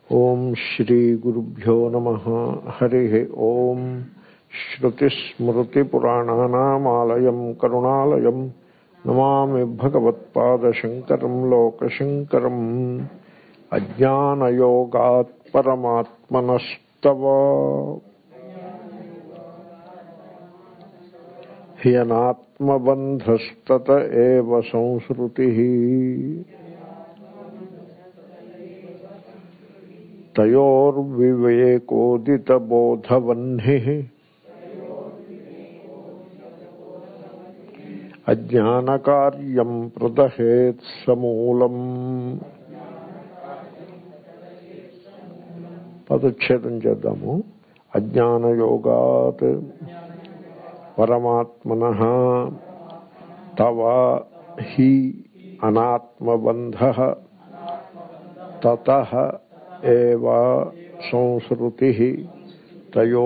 ఓం శ్రీ గురుభ్యో నమ హరి ఓం శ్రుతిస్మృతిపురాణానామాలయం కరుణాలయం నమామి భగవత్పాదశంకరం లోకశంకరం అజ్ఞానయోగాత్ పరమాత్మనస్తవ హ్యనాత్మబంధస్తత ఏవ సంసృతి తయోర్వివేకోదితబోధవహ్ని అజ్ఞానకార్యం ప్రదహేత్ సమూలం పదచ్ఛేదం చేద్దాము అజ్ఞానయోగాత్ పరమాత్మన తవ హి అనాత్మబంధ తత ఏవ సంసృతి తయో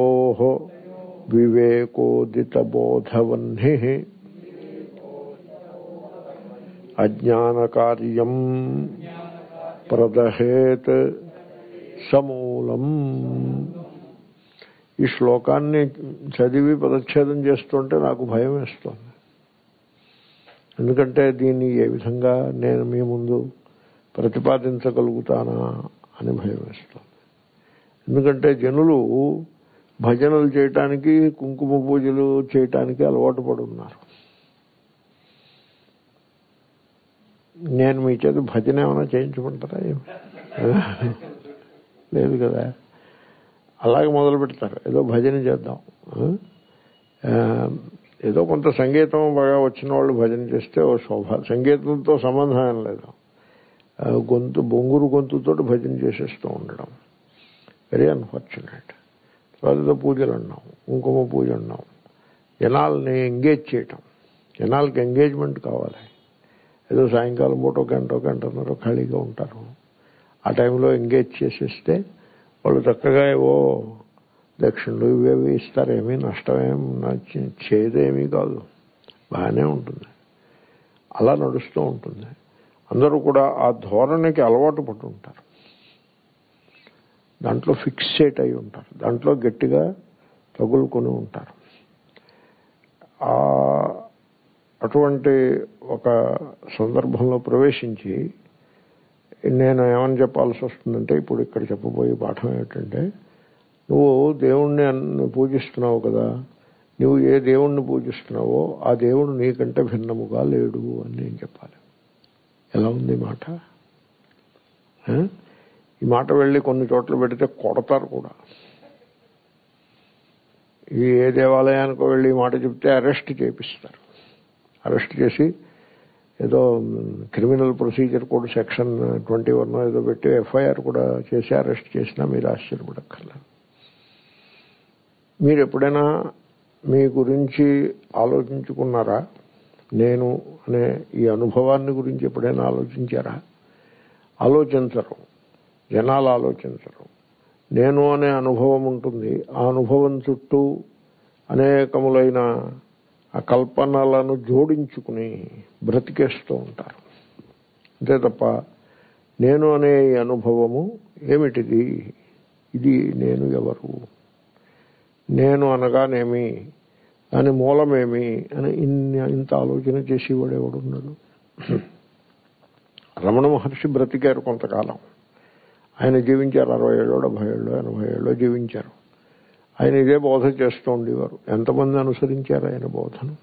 వివేకోదితబోధవహ్ని అజ్ఞానకార్యం ప్రదహేత్ సమూలం ఈ శ్లోకాన్ని చదివి పదచ్ఛేదం చేస్తుంటే నాకు భయం వేస్తుంది ఎందుకంటే దీన్ని ఏ విధంగా నేను మీ ముందు ప్రతిపాదించగలుగుతానా అని భయం వేస్తుంది ఎందుకంటే జనులు భజనలు చేయటానికి కుంకుమ పూజలు చేయటానికి అలవాటు పడి ఉన్నారు నేను మీ చేత భజన ఏమైనా చేయించమంటారా లేదు కదా అలాగే మొదలు పెడతారు ఏదో భజన చేద్దాం ఏదో కొంత సంగీతం బాగా వచ్చిన వాళ్ళు భజన చేస్తే ఓ శోభ సంగీతంతో సంబంధం ఏం లేదు గొంతు బొంగురు గొంతుతో భజన చేసేస్తూ ఉండడం వెరీ అన్ఫార్చునేట్ తర్వాత పూజలు అన్నాం కుంకుమ పూజ అన్నాం జనాల్ని ఎంగేజ్ చేయటం జనాలకి ఎంగేజ్మెంట్ కావాలి ఏదో సాయంకాలం పూట గంట గంటన్నర ఖాళీగా ఉంటారు ఆ టైంలో ఎంగేజ్ చేసేస్తే వాళ్ళు చక్కగా ఏవో దక్షిణలు ఇవేవి ఇస్తారు ఏమీ నష్టమేం చేదేమీ కాదు బాగానే ఉంటుంది అలా నడుస్తూ ఉంటుంది అందరూ కూడా ఆ ధోరణికి అలవాటు పడి ఉంటారు దాంట్లో ఫిక్సేట్ అయి ఉంటారు దాంట్లో గట్టిగా తగులుకొని ఉంటారు అటువంటి ఒక సందర్భంలో ప్రవేశించి నేను ఏమని చెప్పాల్సి వస్తుందంటే ఇప్పుడు ఇక్కడ చెప్పబోయే పాఠం ఏమిటంటే నువ్వు దేవుణ్ణి పూజిస్తున్నావు కదా నువ్వు ఏ దేవుణ్ణి పూజిస్తున్నావో ఆ దేవుడు నీకంటే భిన్నముగా లేడు అని నేను చెప్పాలి ఎలా ఉంది మాట ఈ మాట వెళ్ళి కొన్ని చోట్ల పెడితే కొడతారు కూడా ఈ ఏ దేవాలయానికో వెళ్ళి ఈ మాట చెప్తే అరెస్ట్ చేపిస్తారు అరెస్ట్ చేసి ఏదో criminal procedure code section twenty one ఏదో పెట్టి ఎఫ్ఐఆర్ కూడా చేసి అరెస్ట్ చేసినా మీరు ఆశ్చర్యపడక్కర్లేదు మీరు ఎప్పుడైనా మీ గురించి ఆలోచించుకున్నారా నేను అనే ఈ అనుభవాన్ని గురించి ఎప్పుడైనా ఆలోచించారా ఆలోచించరు జనాలు ఆలోచించరు నేను అనే అనుభవం ఉంటుంది ఆ అనుభవం చుట్టూ అనేకములైన ఆ కల్పనలను జోడించుకుని బ్రతికేస్తూ ఉంటారు అంతే తప్ప నేను అనే అనుభవము ఏమిటిది ఇది నేను ఎవరు నేను అనగానేమి దాని మూలమేమి అని ఇన్ని ఇంత ఆలోచన చేసేవాడు ఎవడున్నాడు రమణ మహర్షి బ్రతికారు కొంతకాలం ఆయన జీవించారు అరవై ఏళ్ళు డెబ్బై ఏళ్ళు ఎనభై ఏళ్ళు జీవించారు ఆయన ఇదే బోధ చేస్తూ ఉండేవారు ఎంతమంది అనుసరించారు ఆయన బోధను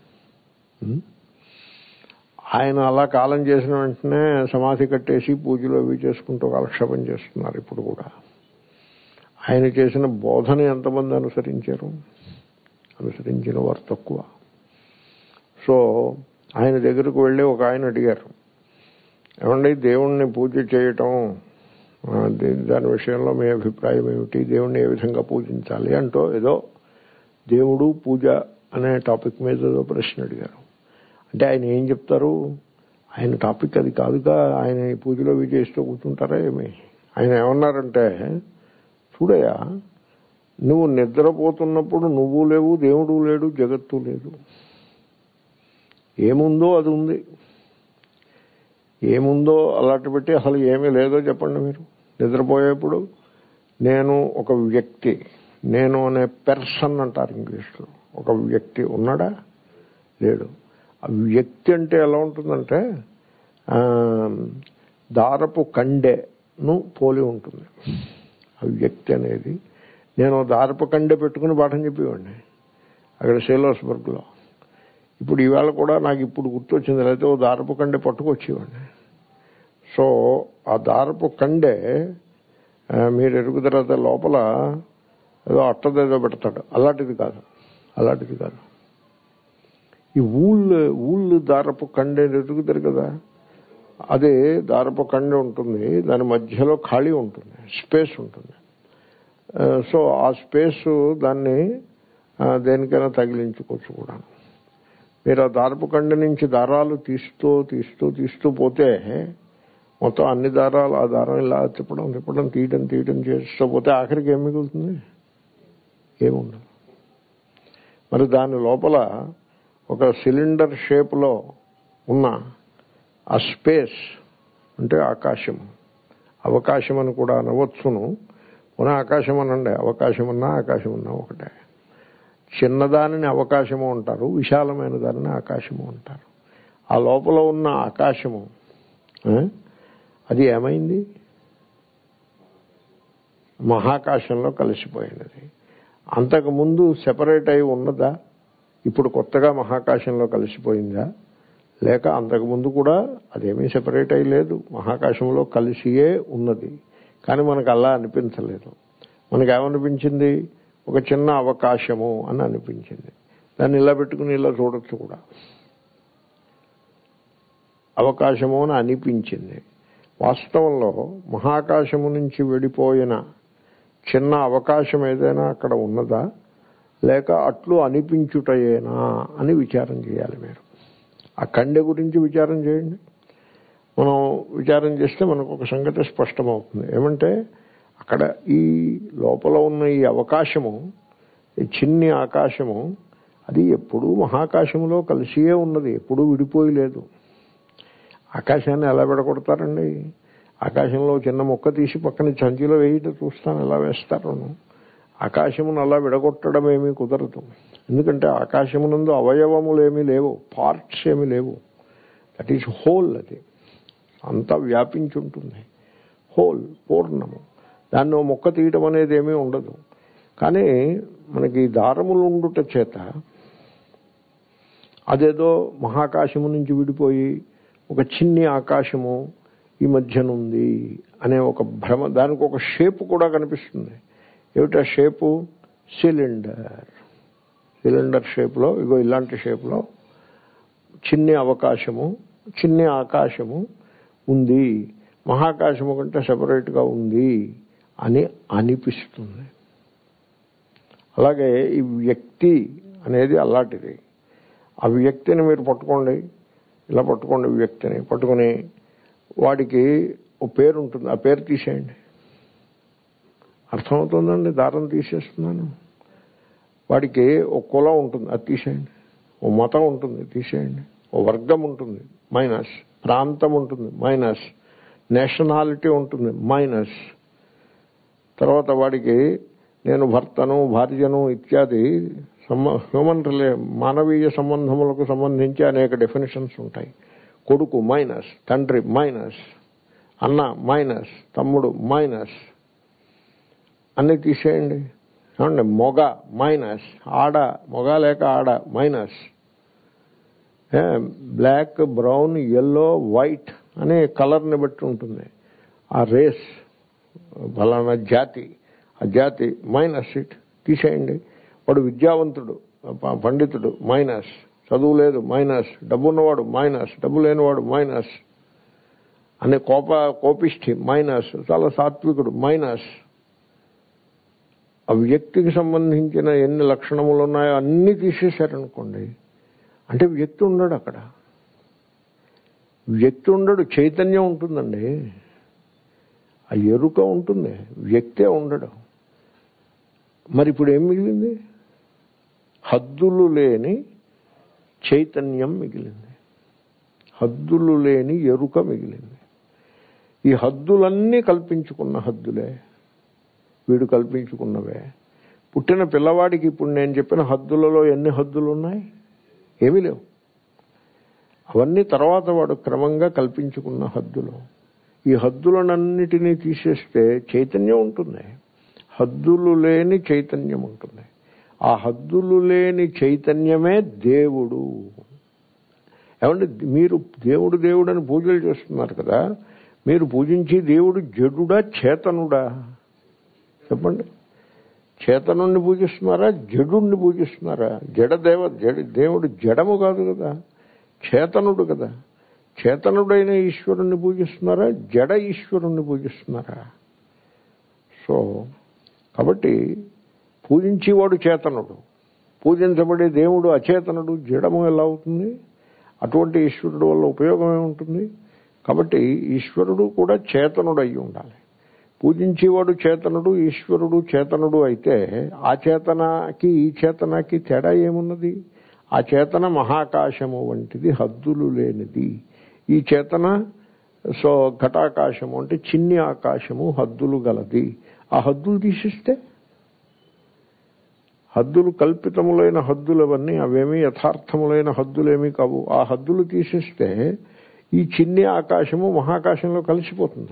ఆయన అలా కాలం చేసిన వెంటనే సమాధి కట్టేసి పూజలు అవి చేసుకుంటూ కాలక్షేపం చేస్తున్నారు ఇప్పుడు కూడా ఆయన చేసిన బోధన ఎంతమంది అనుసరించారు అనుసరించిన వారు తక్కువ సో ఆయన దగ్గరకు వెళ్ళి ఒక ఆయన అడిగారు ఏమండి దేవుణ్ణి పూజ చేయటం దాని విషయంలో మీ అభిప్రాయం ఏమిటి దేవుణ్ణి ఏ విధంగా పూజించాలి అంటూ ఏదో దేవుడు పూజ అనే టాపిక్ మీద ఏదో ప్రశ్న అడిగారు అంటే ఆయన ఏం చెప్తారు ఆయన టాపిక్ అది కాదుగా ఆయన ఈ పూజలో చేస్తూ కూర్చుంటారా ఏమి ఆయన ఏమన్నారంటే చూడయా నువ్వు నిద్రపోతున్నప్పుడు నువ్వు లేవు దేవుడు లేడు జగత్తు లేదు ఏముందో అది ఉంది ఏముందో అలాంటి పెట్టి అసలు ఏమీ లేదో చెప్పండి మీరు నిద్రపోయేప్పుడు నేను ఒక వ్యక్తి నేను అనే పెర్సన్ అంటారు ఇంగ్లీష్లో ఒక వ్యక్తి ఉన్నాడా లేడు ఆ వ్యక్తి అంటే ఎలా ఉంటుందంటే ఆ, దారపు కండెను పోలి ఉంటుంది ఆ వ్యక్తి అనేది నేను దారపు కండె పెట్టుకుని పాఠం చెప్పేవాడిని అక్కడ సేలోస్బర్గ్లో ఇప్పుడు ఈవేళ కూడా నాకు ఇప్పుడు గుర్తొచ్చింది లేకపోతే ఓ దారపు కండె పట్టుకొచ్చేవాడిని సో ఆ దారపు కండె ఆ, మీరు ఎరుగు తర్వాత లోపల ఏదో అట్టదేదో పెడతాడు అలాంటిది కాదు అలాంటిది కాదు ఈ ఊళ్ళు ఊళ్ళు దారపు కండె ఎరుగుతారు కదా అదే దారపు కండె ఉంటుంది దాని మధ్యలో ఖాళీ ఉంటుంది స్పేస్ ఉంటుంది ఆ, సో ఆ స్పేస్ దాన్ని ఆ, దేనికైనా తగిలించుకోవచ్చు కూడా మీరు ఆ దారపు కండె నుంచి దారాలు తీస్తూ తీస్తూ తీస్తూ పోతే మొత్తం అన్ని దారాలు ఆ దారం ఇలా తిప్పడం తిప్పడం తీయడం తీయడం చేస్తూ పోతే ఆఖరికి ఏం మిగులుతుంది ఏముండదు మరి దాని లోపల ఒక సిలిండర్ షేప్లో ఉన్న ఆ స్పేస్ అంటే ఆకాశం అవకాశం అని కూడా అనవచ్చును పునః ఆకాశం అనండి అవకాశం అన్నా ఆకాశం అన్నా ఒకటే చిన్నదానిని అవకాశము అంటారు విశాలమైన దానిని ఆకాశము అంటారు ఆ లోపల ఉన్న ఆకాశము ఆ, అది ఏమైంది మహాకాశంలో కలిసిపోయినది అంతకుముందు సెపరేట్ అయి ఉన్నదా ఇప్పుడు కొత్తగా మహాకాశంలో కలిసిపోయిందా లేక అంతకుముందు కూడా అదేమీ సెపరేట్ అయి లేదు మహాకాశంలో కలిసియే ఉన్నది కానీ మనకు అలా అనిపించలేదు మనకు ఏమనిపించింది ఒక చిన్న అవకాశము అని అనిపించింది దాన్ని ఇలా పెట్టుకుని ఇలా చూడొచ్చు కూడా అవకాశము అని అనిపించింది వాస్తవంలో మహాకాశము నుంచి వెళ్ళిపోయిన చిన్న అవకాశం ఏదైనా అక్కడ ఉన్నదా లేక అట్లు అనిపించుటయేనా అని విచారం చేయాలి మీరు ఆ కండె గురించి విచారం చేయండి మనం విచారం చేస్తే మనకు ఒక సంగతి స్పష్టమవుతుంది ఏమంటే అక్కడ ఈ లోపల ఉన్న ఈ అవకాశము ఈ చిన్ని ఆకాశము అది ఎప్పుడూ మహాకాశములో కలిసియే ఉన్నది ఎప్పుడూ విడిపోయి లేదు ఆకాశాన్ని ఎలా విడగొడతారండి ఆకాశంలో చిన్న మొక్క తీసి పక్కన చంచీలో వేయటం చూస్తాను ఎలా వేస్తారు ఆకాశమును అలా విడగొట్టడం ఏమీ కుదరదు ఎందుకంటే ఆకాశమునందు అవయవములు ఏమీ లేవు పార్ట్స్ ఏమీ లేవు దట్ ఈస్ హోల్ అది అంతా వ్యాపించి ఉంటుంది హోల్ పూర్ణము దాన్ని ఓ మొక్క తీయటం అనేది ఏమీ ఉండదు కానీ మనకి దారములు ఉండుట చేత అదేదో మహాకాశము నుంచి విడిపోయి ఒక చిన్ని ఆకాశము ఈ మధ్యనుంది అనే ఒక భ్రమ దానికి ఒక షేప్ కూడా కనిపిస్తుంది ఏమిటా షేపు సిలిండర్ సిలిండర్ షేప్లో ఇగో ఇలాంటి షేప్లో చిన్ని అవకాశము చిన్ని ఆకాశము ఉంది మహాకాశము కంటే సెపరేట్గా ఉంది అని అనిపిస్తుంది అలాగే ఈ వ్యక్తి అనేది అలాంటిది ఆ వ్యక్తిని మీరు పట్టుకోండి ఇలా పట్టుకోండి వ్యక్తిని పట్టుకుని వాడికి ఓ పేరు ఉంటుంది ఆ పేరు తీసేయండి అర్థమవుతుందండి దారం తీసేస్తున్నాను వాడికి ఓ కులం ఉంటుంది అది తీసేయండి ఓ మతం ఉంటుంది తీసేయండి ఓ వర్గం ఉంటుంది మైనస్ ప్రాంతం ఉంటుంది మైనస్ నేషనాలిటీ ఉంటుంది మైనస్ తర్వాత వాడికి నేను భర్తను భార్యను ఇత్యాది సంబ హ్యూమన్ రిలే మానవీయ సంబంధములకు సంబంధించి అనేక డెఫినేషన్స్ ఉంటాయి కొడుకు మైనస్ తండ్రి మైనస్ అన్న మైనస్ తమ్ముడు మైనస్ అన్ని తీసేయండి ఏమండి మొగ మైనస్ ఆడ మొగ లేక ఆడ minus black brown yellow white అనే కలర్ని బట్టి ఉంటుంది ఆ రేస్ ఫలానా జాతి ఆ జాతి మైనస్ ఇట్ తీసేయండి వాడు విద్యావంతుడు ప- పండితుడు మైనస్ చదువు లేదు మైనస్ డబ్బు ఉన్నవాడు మైనస్ డబ్బు లేనివాడు మైనస్ అనే కోప కోపిష్ఠి మైనస్ చాలా సాత్వికుడు మైనస్ ఆ వ్యక్తికి సంబంధించిన ఎన్ని లక్షణములు ఉన్నాయో అన్నీ తీసేశారనుకోండి అంటే వ్యక్తి ఉండడు అక్కడ వ్యక్తి ఉండడు చైతన్యం ఉంటుందండి ఆ ఎరుక ఉంటుంది వ్యక్తే ఉండడు మరి ఇప్పుడు ఏం మిగిలింది హద్దులు లేని చైతన్యం మిగిలింది హద్దులు లేని ఎరుక మిగిలింది ఈ హద్దులన్నీ కల్పించుకున్న హద్దులే వీడు కల్పించుకున్నవే పుట్టిన పిల్లవాడికి ఇప్పుడు నేను చెప్పిన హద్దులలో ఎన్ని హద్దులు ఉన్నాయి ఏమీ లేవు అవన్నీ తర్వాత వాడు క్రమంగా కల్పించుకున్న హద్దులు ఈ హద్దులనన్నిటినీ తీసేస్తే చైతన్యం ఉంటుంది హద్దులు లేని చైతన్యం ఉంటుంది ఆ హద్దులు లేని చైతన్యమే దేవుడు ఏమంటే మీరు దేవుడు దేవుడు అని పూజలు చేస్తున్నారు కదా మీరు పూజించి దేవుడు జడుడా చేతనుడా చెప్పండి చేతనుణ్ణి పూజిస్తున్నారా జడుణ్ణి పూజిస్తున్నారా జడ దేవ జడ దేవుడు జడము కాదు కదా చేతనుడు కదా చేతనుడైన ఈశ్వరుణ్ణి పూజిస్తున్నారా జడ ఈశ్వరుణ్ణి పూజిస్తున్నారా సో కాబట్టి పూజించేవాడు చేతనుడు పూజించబడే దేవుడు అచేతనుడు జడము ఎలా అవుతుంది అటువంటి ఈశ్వరుడు వల్ల ఉపయోగం ఏముంటుంది కాబట్టి ఈశ్వరుడు కూడా చేతనుడు అయి ఉండాలి పూజించేవాడు చేతనుడు ఈశ్వరుడు చేతనుడు అయితే ఆ చేతనకి ఈ చేతనకి తేడా ఏమున్నది ఆ చేతన మహాకాశము వంటిది హద్దులు లేనిది ఈ చేతన సో ఘటాకాశము అంటే చిన్ని ఆకాశము హద్దులు గలది ఆ హద్దులు తీసిస్తే హద్దులు కల్పితములైన హద్దులు అవన్నీ అవేమీ యథార్థములైన హద్దులేమీ కావు ఆ హద్దులు తీసిస్తే ఈ చిన్ని ఆకాశము మహాకాశంలో కలిసిపోతుంది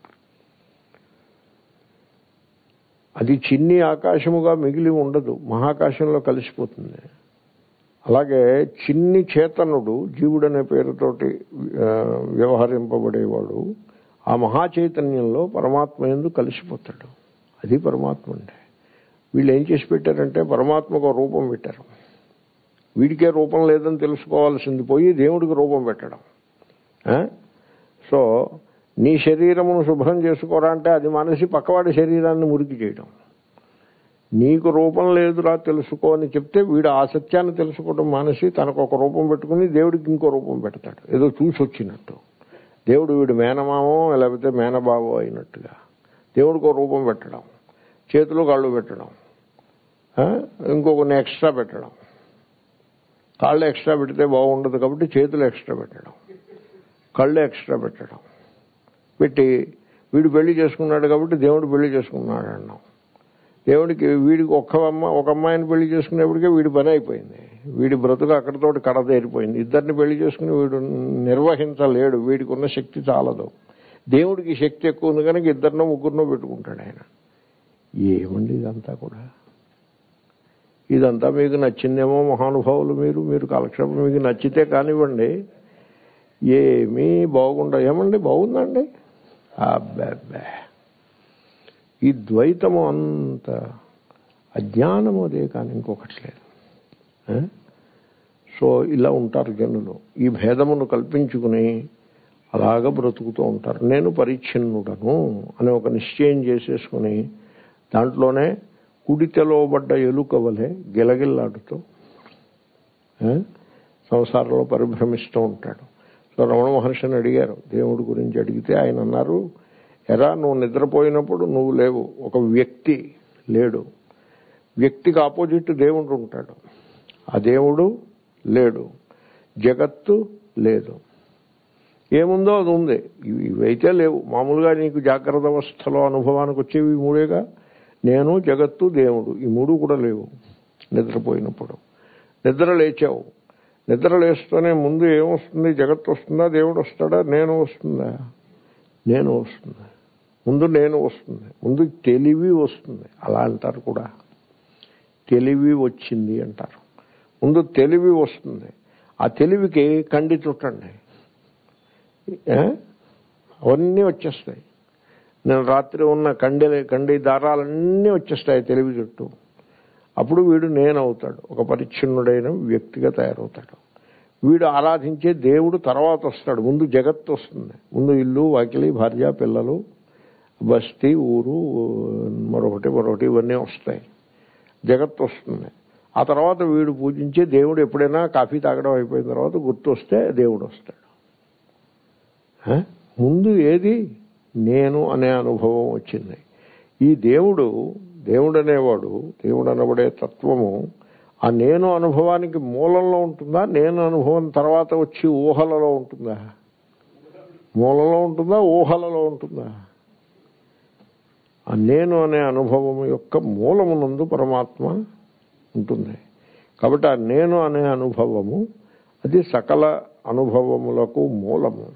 అది చిన్ని ఆకాశముగా మిగిలి ఉండదు మహాకాశంలో కలిసిపోతుంది అలాగే చిన్ని చేతనుడు జీవుడనే పేరుతోటి ఆ, వ్యవహరింపబడేవాడు ఆ మహాచైతన్యంలో పరమాత్మ ఎందు కలిసిపోతాడు అది పరమాత్మ అంటే వీళ్ళు ఏం చేసి పెట్టారంటే పరమాత్మకు ఒక రూపం పెట్టారు వీడికే రూపం లేదని తెలుసుకోవాల్సింది పోయి దేవుడికి రూపం పెట్టడం ఆ? సో నీ శరీరమును శుభ్రం చేసుకోరా అంటే అది మానేసి పక్కవాడి శరీరాన్ని మురికి చేయడం నీకు రూపం లేదురా తెలుసుకో అని చెప్తే వీడు ఆ సత్యాన్ని తెలుసుకోవడం మానేసి తనకు ఒక రూపం పెట్టుకుని దేవుడికి ఇంకో రూపం పెడతాడు ఏదో చూసి వచ్చినట్టు దేవుడు వీడు మేనమామో లేకపోతే మేనబావో అయినట్టుగా దేవుడికి ఒక రూపం పెట్టడం చేతులు కాళ్ళు పెట్టడం ఆ? ఇంకొకరిని ఎక్స్ట్రా పెట్టడం కాళ్ళు ఎక్స్ట్రా పెడితే బాగుండదు కాబట్టి చేతులు ఎక్స్ట్రా పెట్టడం కళ్ళు ఎక్స్ట్రా పెట్టడం పెట్టి వీడు పెళ్లి చేసుకున్నాడు కాబట్టి దేవుడు పెళ్లి చేసుకున్నాడు అన్నాం దేవుడికి వీడికి ఒక్క అమ్మ ఒక అమ్మాయిని పెళ్లి చేసుకునేప్పటికే వీడి పని అయిపోయింది వీడి బ్రతుకు అక్కడితోటి కడతేరిపోయింది ఇద్దరిని పెళ్లి చేసుకుని వీడు నిర్వహించలేడు వీడికి ఉన్న శక్తి చాలదు దేవుడికి శక్తి ఎక్కువ ఉంది కనుక ఇద్దరినో ముగ్గురినో పెట్టుకుంటాడు ఆయన ఏమండి ఇదంతా కూడా ఇదంతా మీకు నచ్చిందేమో మహానుభావులు మీరు మీరు కాలక్షేపం మీకు నచ్చితే కానివ్వండి ఏమీ బాగుండదు ఏమండి బాగుందండి అబ్బే ఈ ద్వైతము అంత అజ్ఞానము అదే కానీ ఇంకొకటి లేదు ఆ? సో ఇలా ఉంటారు జనులు ఈ భేదమును కల్పించుకుని అలాగ బ్రతుకుతూ ఉంటారు నేను పరిచ్ఛిన్నుడను అని ఒక నిశ్చయం చేసేసుకుని దాంట్లోనే కుడితెలో పడ్డ ఎలుక వలె గిలగిల్లాడుతూ ఆ? సంసారంలో పరిభ్రమిస్తూ ఉంటాడు సో రమణ మహర్షిని అడిగారు దేవుడి గురించి అడిగితే ఆయన అన్నారు ఎరా నువ్వు నిద్రపోయినప్పుడు నువ్వు లేవు ఒక వ్యక్తి లేడు వ్యక్తికి ఆపోజిట్ దేవుడు ఉంటాడు ఆ దేవుడు లేడు జగత్తు లేదు ఏముందో అది ఉంది ఇవి- ఇవైతే లేవు మామూలుగా నీకు జాగ్రత్త అవస్థలో అనుభవానికి వచ్చేవి ఈ మూడేగా నేను జగత్తు దేవుడు ఈ మూడు కూడా లేవు నిద్రపోయినప్పుడు నిద్ర లేచావు నిద్ర లేస్తూనే ముందు ఏమొస్తుంది జగత్తు వస్తుందా దేవుడు వస్తాడా నేను వస్తుందా నేను వస్తుంది ముందు నేను వస్తుంది ముందు తెలివి వస్తుంది అలా అంటారు కూడా తెలివి వచ్చింది అంటారు ముందు తెలివి వస్తుంది ఆ తెలివికి కండి చుట్టండి ఏ? అవన్నీ వచ్చేస్తాయి నేను రాత్రి ఉన్న కండి కండి దారాలన్నీ వచ్చేస్తాయి తెలివి చుట్టూ అప్పుడు వీడు నేనవుతాడు ఒక పరిచ్ఛిన్నుడైన వ్యక్తిగా తయారవుతాడు వీడు ఆరాధించే దేవుడు తర్వాత వస్తాడు ముందు జగత్తు వస్తుంది ముందు ఇల్లు వాకిలి భార్య పిల్లలు బస్తీ ఊరు మరొకటి మరొకటి ఇవన్నీ వస్తాయి జగత్తు వస్తుంది ఆ తర్వాత వీడు పూజించే దేవుడు ఎప్పుడైనా కాఫీ తాగడం అయిపోయిన తర్వాత గుర్తు వస్తే దేవుడు వస్తాడు ఆ? ముందు ఏది నేను అనే అనుభవం వచ్చింది ఈ దేవుడు దేవుడు అనేవాడు దేవుడు అనబడే తత్వము ఆ నేను అనుభవానికి మూలంలో ఉంటుందా నేను అనుభవం తర్వాత వచ్చి ఊహలలో ఉంటుందా మూలంలో ఉంటుందా ఊహలలో ఉంటుందా ఆ నేను అనే అనుభవం యొక్క మూలమునందు పరమాత్మ ఉంటుంది కాబట్టి ఆ నేను అనే అనుభవము అది సకల అనుభవములకు మూలము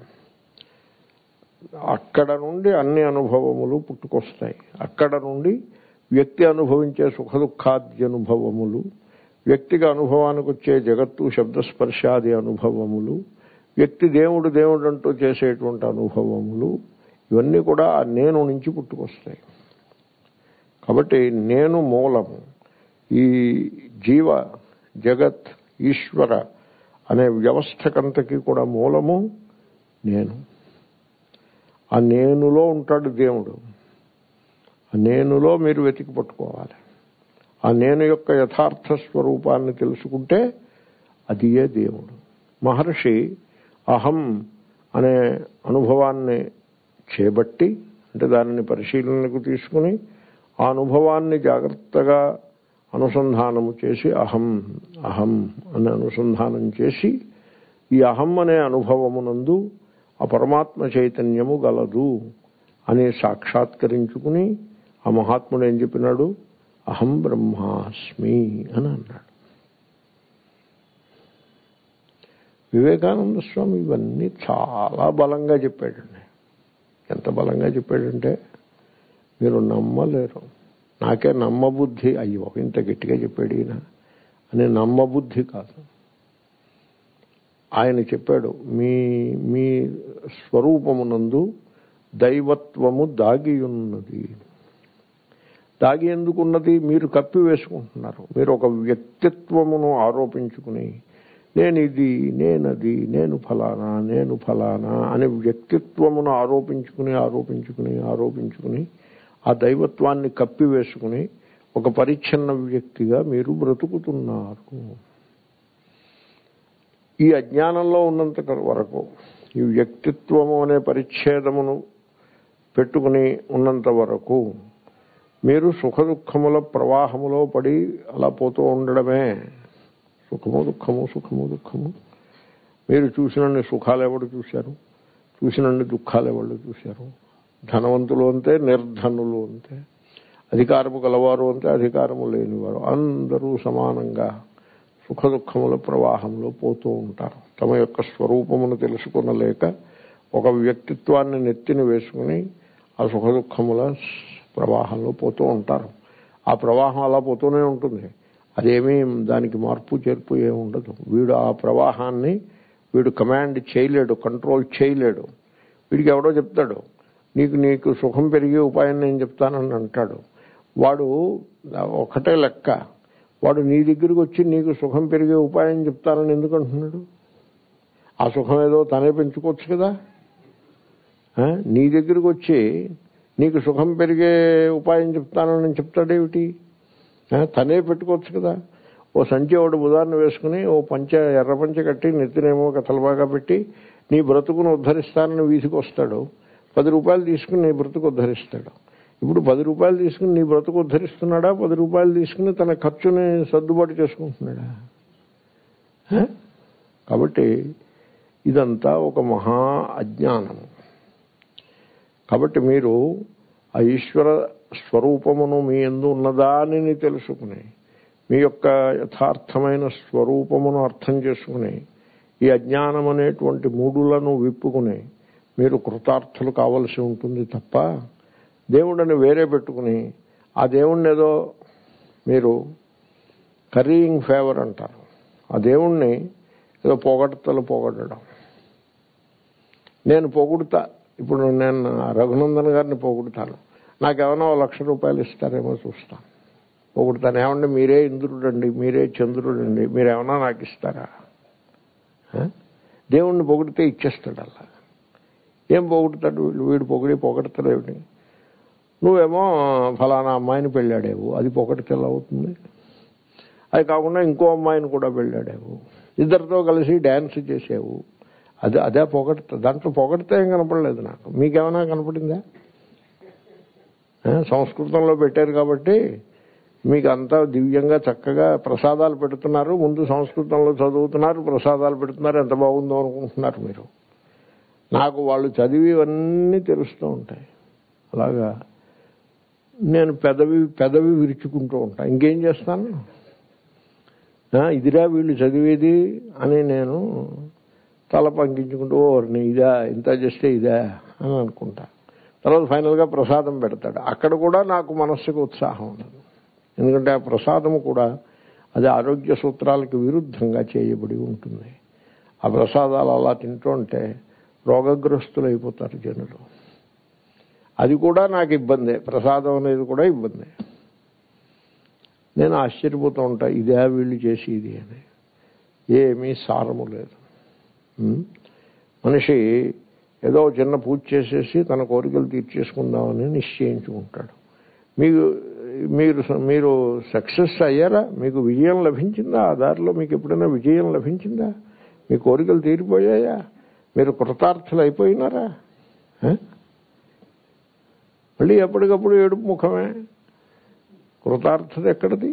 అక్కడ నుండి అన్ని అనుభవములు పుట్టుకొస్తాయి అక్కడ నుండి వ్యక్తి అనుభవించే సుఖ దుఃఖాద్య అనుభవములు వ్యక్తిగా అనుభవానికి వచ్చే జగత్తు శబ్దస్పర్శాది అనుభవములు వ్యక్తి దేవుడు దేవుడు అంటూ చేసేటువంటి అనుభవములు ఇవన్నీ కూడా ఆ నేను నుంచి పుట్టుకొస్తాయి కాబట్టి నేను మూలము ఈ జీవ జగత్ ఈశ్వర అనే వ్యవస్థకంతకి కూడా మూలము నేను ఆ నేనులో ఉంటాడు దేవుడు ఆ నేనులో మీరు వెతికి పట్టుకోవాలి ఆ నేను యొక్క యథార్థ స్వరూపాన్ని తెలుసుకుంటే అది ఏ దేవుడు మహర్షి అహం అనే అనుభవాన్ని చేపట్టి అంటే దానిని పరిశీలనకు తీసుకుని ఆ అనుభవాన్ని జాగ్రత్తగా అనుసంధానము చేసి అహం అహం అనే అనుసంధానం చేసి ఈ అహం అనే అనుభవమునందు ఆ పరమాత్మ చైతన్యము గలదు అని సాక్షాత్కరించుకుని ఆ మహాత్ముడు ఏం చెప్పినాడు అహం బ్రహ్మాస్మి అని అన్నాడు వివేకానంద స్వామి ఇవన్నీ చాలా బలంగా చెప్పాడండి ఎంత బలంగా చెప్పాడంటే మీరు నమ్మలేరు నాకే నమ్మబుద్ధి అయ్యో ఇంత గట్టిగా చెప్పాడు ఈయన అని నమ్మబుద్ధి కాదు ఆయన చెప్పాడు మీ మీ స్వరూపమునందు దైవత్వము దాగి ఉన్నది దాగి ఎందుకున్నది మీరు కప్పి వేసుకుంటున్నారు మీరు ఒక వ్యక్తిత్వమును ఆరోపించుకుని నేను ఇది నేనది నేను ఫలానా నేను ఫలానా అనే వ్యక్తిత్వమును ఆరోపించుకుని ఆరోపించుకుని ఆరోపించుకుని ఆ దైవత్వాన్ని కప్పి వేసుకుని ఒక పరిచ్ఛిన్న వ్యక్తిగా మీరు బ్రతుకుతున్నారు ఈ అజ్ఞానంలో ఉన్నంత వరకు ఈ వ్యక్తిత్వము అనే పరిచ్ఛేదమును పెట్టుకుని ఉన్నంత వరకు మీరు సుఖ దుఃఖముల ప్రవాహములో పడి అలా పోతూ ఉండడమే సుఖము దుఃఖము సుఖము దుఃఖము మీరు చూసినన్ని సుఖాలు ఎవరు చూశారు చూసినన్ని దుఃఖాలు ఎవరు చూశారు ధనవంతులు అంతే నిర్ధనులు అంతే అధికారము గలవారు అంతే అధికారము లేనివారు అందరూ సమానంగా సుఖ దుఃఖముల ప్రవాహంలో పోతూ ఉంటారు తమ యొక్క స్వరూపమును తెలుసుకునలేక ఒక వ్యక్తిత్వాన్ని నెత్తిని వేసుకుని ఆ సుఖ దుఃఖముల ప్రవాహంలో పోతూ ఉంటారు ఆ ప్రవాహం అలా పోతూనే ఉంటుంది అదేమీ దానికి మార్పు చేర్పు ఏమి ఉండదు వీడు ఆ ప్రవాహాన్ని వీడు కమాండ్ చేయలేడు కంట్రోల్ చేయలేడు వీడికి ఎవడో చెప్తాడు నీకు నీకు సుఖం పెరిగే ఉపాయం నేను చెప్తానని అంటాడు వాడు ఒకటే లెక్క వాడు నీ దగ్గరికి వచ్చి నీకు సుఖం పెరిగే ఉపాయం చెప్తానని ఎందుకు అంటున్నాడు ఆ సుఖం ఏదో తనే పెంచుకోవచ్చు కదా నీ దగ్గరికి వచ్చి నీకు సుఖం పెరిగే ఉపాయం చెప్తానని చెప్తాడేమిటి తనే పెట్టుకోవచ్చు కదా ఓ సంచి ఒకటి ఉదాహరణ వేసుకుని ఓ పంచ ఎర్ర పంచ కట్టి నెత్తినేమో ఒక తలబాగా పెట్టి నీ బ్రతుకును ఉద్ధరిస్తానని వీధికి వస్తాడు పది రూపాయలు తీసుకుని నీ బ్రతుకు ఉద్ధరిస్తాడు ఇప్పుడు పది రూపాయలు తీసుకుని నీ బ్రతుకు ఉద్ధరిస్తున్నాడా పది రూపాయలు తీసుకుని తన ఖర్చుని సర్దుబాటు చేసుకుంటున్నాడా కాబట్టి ఇదంతా ఒక మహా అజ్ఞానము కాబట్టి మీరు ఆ ఈశ్వర స్వరూపమును మీ ఎందు ఉన్నదానిని తెలుసుకుని మీ యొక్క యథార్థమైన స్వరూపమును అర్థం చేసుకుని ఈ అజ్ఞానం అనేటువంటి మూడులను విప్పుకుని మీరు కృతార్థులు కావలసి ఉంటుంది తప్ప దేవుడిని వేరే పెట్టుకుని ఆ దేవుణ్ణి ఏదో మీరు కర్రీయింగ్ ఫేవర్ అంటారు ఆ దేవుణ్ణి ఏదో పొగడతలు పొగడడం నేను పొగుడుతా ఇప్పుడు నేను రఘునందన్ గారిని పొగుడుతాను నాకేమైనా ఓ లక్ష రూపాయలు ఇస్తారేమో చూస్తాను పొగుడుతాను ఏమండి మీరే ఇంద్రుడండి మీరే చంద్రుడండి మీరేమన్నా నాకు ఇస్తారా దేవుణ్ణి పొగిడితే ఇచ్చేస్తాడు అలా ఏం పొగుడుతాడు వీళ్ళు వీడు పొగిడి పొగడతలేవిటి నువ్వేమో ఫలానా అమ్మాయిని పెళ్ళాడేవు అది పొగడితే ఎలా అవుతుంది అది కాకుండా ఇంకో అమ్మాయిని కూడా పెళ్ళాడేవు ఇద్దరితో కలిసి డ్యాన్స్ చేసేవు అది అదే పొగడత దాంట్లో పొగడితే ఏం కనపడలేదు నాకు మీకేమైనా కనపడిందా సంస్కృతంలో పెట్టారు కాబట్టి మీకు అంతా దివ్యంగా చక్కగా ప్రసాదాలు పెడుతున్నారు ముందు సంస్కృతంలో చదువుతున్నారు ప్రసాదాలు పెడుతున్నారు ఎంత బాగుందో అనుకుంటున్నారు మీరు నాకు వాళ్ళు చదివి ఇవన్నీ తెలుస్తూ ఉంటాయి అలాగా నేను పెదవి పెదవి విరుచుకుంటూ ఉంటా ఇంకేం చేస్తాను ఆ, ఇదిరా వీళ్ళు చదివేది అని నేను తల పంకించుకుంటూ ఓర్ని ఇదా ఇంత చేస్తే ఇదా అని అనుకుంటా తర్వాత ఫైనల్గా ప్రసాదం పెడతాడు అక్కడ కూడా నాకు మనస్సుకు ఉత్సాహం ఉండదు ఎందుకంటే ఆ ప్రసాదము కూడా అది ఆరోగ్య సూత్రాలకు విరుద్ధంగా చేయబడి ఉంటుంది ఆ ప్రసాదాలు అలా తింటుంటే రోగగ్రస్తులు అయిపోతారు జనులు అది కూడా నాకు ఇబ్బందే ప్రసాదం అనేది కూడా ఇబ్బందే నేను ఆశ్చర్యపోతూ ఉంటా ఇదే వీళ్ళు చేసి ఇది అని ఏమీ సారము లేదు ఉం? మనిషి ఏదో చిన్న పూజ చేసేసి తన కోరికలు తీర్చేసుకుందామని నిశ్చయించుకుంటాడు మీకు మీరు మీరు సక్సెస్ అయ్యారా మీకు విజయం లభించిందా ఆ దారిలో మీకు ఎప్పుడైనా విజయం లభించిందా మీ కోరికలు తీరిపోయాయా మీరు కృతార్థులు అయిపోయినారా ఆ? మళ్ళీ ఎప్పటికప్పుడు ఏడుపు ముఖమే కృతార్థత ఎక్కడిది